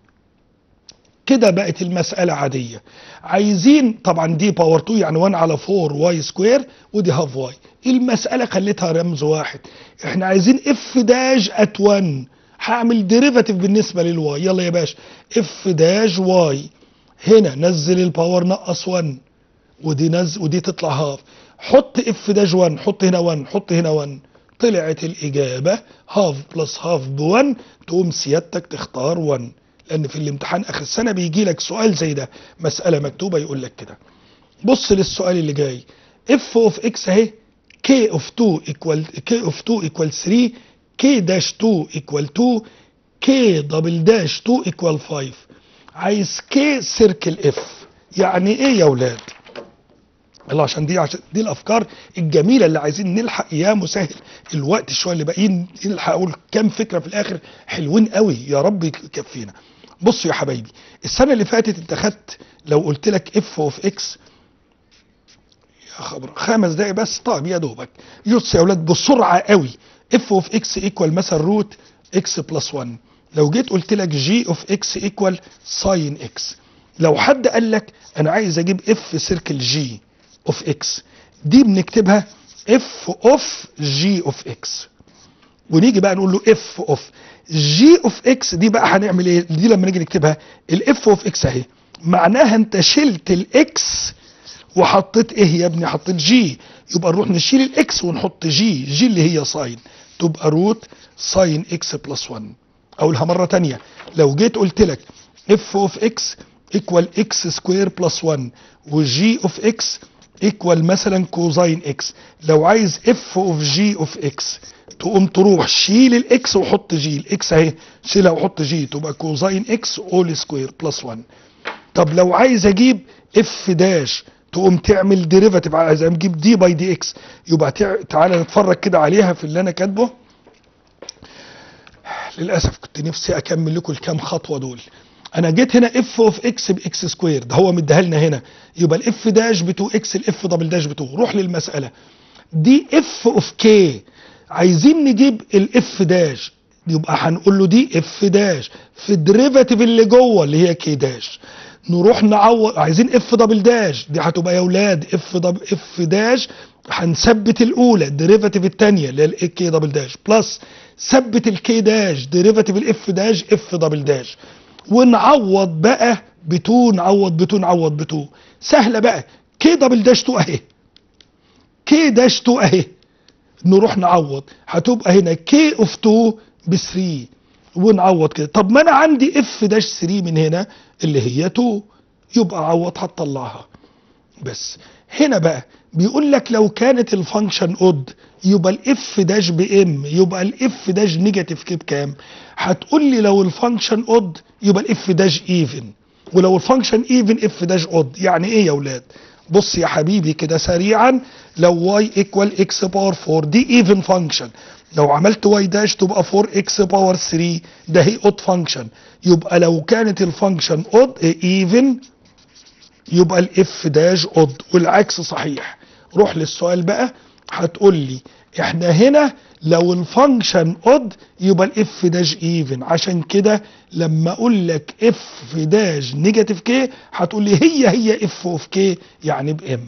كده بقت المسألة عادية عايزين طبعا دي باور 2 يعني 1 على 4 واي سكوير ودي هاف واي المسألة خليتها رمز واحد احنا عايزين اف داش ات 1 هعمل ديريفاتيف بالنسبة للواي يلا يا باشا اف داش واي هنا نزل الباور نقص 1 ودي نزل ودي تطلع هاف حط اف داش 1 حط هنا 1 حط هنا 1 طلعت الإجابة هاف بلس هاف ب 1 تقوم سيادتك تختار 1 لأن في الامتحان آخر السنة بيجي لك سؤال زي ده مسألة مكتوبة يقول لك كده بص للسؤال اللي جاي اف اوف اكس اهي كي اوف 2 ايكوال كي اوف 2 ايكوال 3 كي داش 2 ايكوال 2 كي دبل داش 2 ايكوال 5 عايز كي سيركل اف يعني ايه يا ولاد يلا عشان دي عشان دي الافكار الجميله اللي عايزين نلحق يا مسهل الوقت شويه اللي باقيين نلحق اقول كام فكره في الاخر حلوين قوي يا رب يكفينا بصوا يا حبايبي السنه اللي فاتت انت خدت لو قلت لك اف اوف اكس يا خبر خمس دقايق بس طيب يا دوبك يوتس يا اولاد بسرعه قوي اف اوف اكس ايكوال مثلا روت اكس بلس 1 لو جيت قلت لك جي اوف اكس ايكوال ساين اكس لو حد قال لك انا عايز اجيب اف سيركل جي اوف اكس دي بنكتبها اف اوف جي اوف اكس ونيجي بقى نقول له اف اوف جي اوف اكس دي بقى هنعمل ايه دي لما نيجي نكتبها الاف اوف اكس اهي معناها انت شلت الاكس وحطيت ايه يا ابني حطيت جي يبقى نروح نشيل الاكس ونحط جي جي اللي هي ساين تبقى روت ساين اكس بلس 1 اقولها مره تانية لو جيت قلت لك اف اوف اكس ايكوال اكس سكوير بلس 1 وجي اوف اكس ايكوال مثلا كوزاين اكس لو عايز اف اوف جي اوف اكس تقوم تروح شيل الاكس وحط جي الاكس اهي شيلها وحط جي تبقى كوزاين اكس اول سكوير بلس 1 طب لو عايز اجيب اف داش تقوم تعمل ديريفاتيف عايز اجيب دي باي دي اكس يبقى تع... تعالى نتفرج كده عليها في اللي انا كاتبه للاسف كنت نفسي اكمل لكم الكام خطوه دول انا جيت هنا اف اوف اكس باكس سكوير ده هو مديها لنا هنا يبقى الاف داش ب 2 اكس الاف دبل داش ب 2 روح للمساله دي اف اوف كي عايزين نجيب الاف داش يبقى هنقول له دي اف داش في الديريفاتيف اللي جوه اللي هي كي داش نروح نعوض عايزين اف دبل داش دي هتبقى يا اولاد اف دبل اف داش هنثبت الاولى الديريفاتيف الثانيه اللي هي الكي دبل داش بلس ثبت الكي داش ديريفاتيف الاف داش اف دبل داش ونعوض بقى ب 2 نعوض ب 2 نعوض ب 2 سهله بقى كي دبل داش 2 اهي كي داش 2 اهي نروح نعوض هتبقى هنا كي اوف 2 ب 3 ونعوض كده طب ما انا عندي اف داش 3 من هنا اللي هي 2 يبقى عوض هتطلعها بس هنا بقى بيقول لك لو كانت الفانكشن اود يبقى الاف داش بام يبقى الاف داش نيجاتيف كي بكام هتقول لي لو الفانكشن اود يبقى الاف داش ايفن ولو الفانكشن ايفن اف داش اود يعني ايه يا اولاد بص يا حبيبي كده سريعا لو واي ايكوال اكس باور 4 دي ايفن فانكشن لو عملت واي داش تبقى 4 اكس باور 3 ده هي اود فانكشن يبقى لو كانت الفانكشن اود ايفن يبقى الاف داش اود والعكس صحيح روح للسؤال بقى هتقول لي احنا هنا لو الفانكشن اود يبقى الاف داش ايفن عشان كده لما اقول لك اف داش نيجاتيف كي هتقول لي هي هي اف اوف كي يعني بام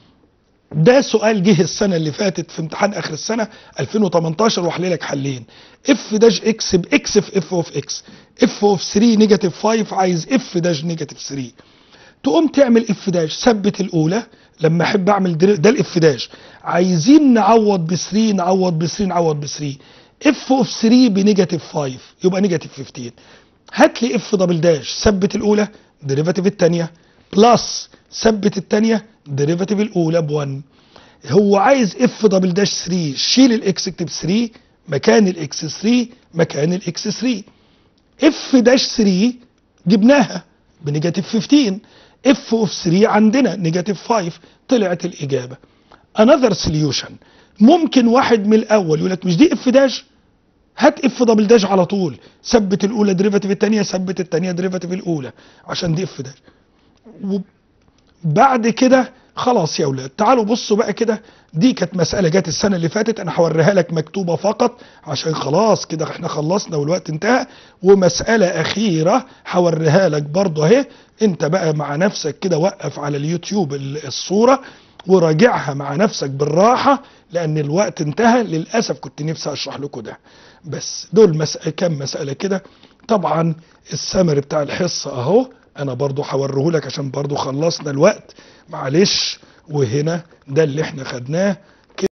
ده سؤال جه السنة اللي فاتت في امتحان اخر السنة 2018 وحل لك حلين اف داش اكس باكس في اف اوف اكس اف اوف 3 نيجاتيف 5 عايز اف داش نيجاتيف 3 تقوم تعمل اف داش ثبت الاولى لما احب اعمل در- ده الاف داش عايزين نعوض ب 3 نعوض ب 3 نعوض ب 3 اف اوف 3 بنيجاتيف 5 يبقى نيجاتيف 15 هات لي اف دبل داش ثبت الاولى ديريفاتيف الثانيه بلس ثبت الثانيه ديريفاتيف الاولى ب 1 هو عايز اف دبل داش 3 شيل الاكس اكتب 3 مكان الاكس 3 مكان الاكس 3 اف داش 3 جبناها بنيجاتيف 15 اف اوف 3 عندنا نيجاتيف 5 طلعت الاجابه another solution ممكن واحد من الاول يقول لك مش دي اف داش هات اف دبل داش على طول ثبت الاولى ديريفاتيف الثانيه ثبت الثانيه ديريفاتيف الاولى عشان دي اف داش وبعد كده خلاص يا اولاد تعالوا بصوا بقى كده دي كانت مساله جت السنه اللي فاتت انا هوريها لك مكتوبه فقط عشان خلاص كده احنا خلصنا والوقت انتهى ومساله اخيره هوريها لك برضه اهي انت بقى مع نفسك كده وقف على اليوتيوب ال- الصوره وراجعها مع نفسك بالراحه لان الوقت انتهى للاسف كنت نفسي اشرح لكم ده بس دول مسألة كام مساله كده طبعا السمر بتاع الحصه اهو انا برضو هوريهولك عشان برضو خلصنا الوقت معلش وهنا ده اللي احنا خدناه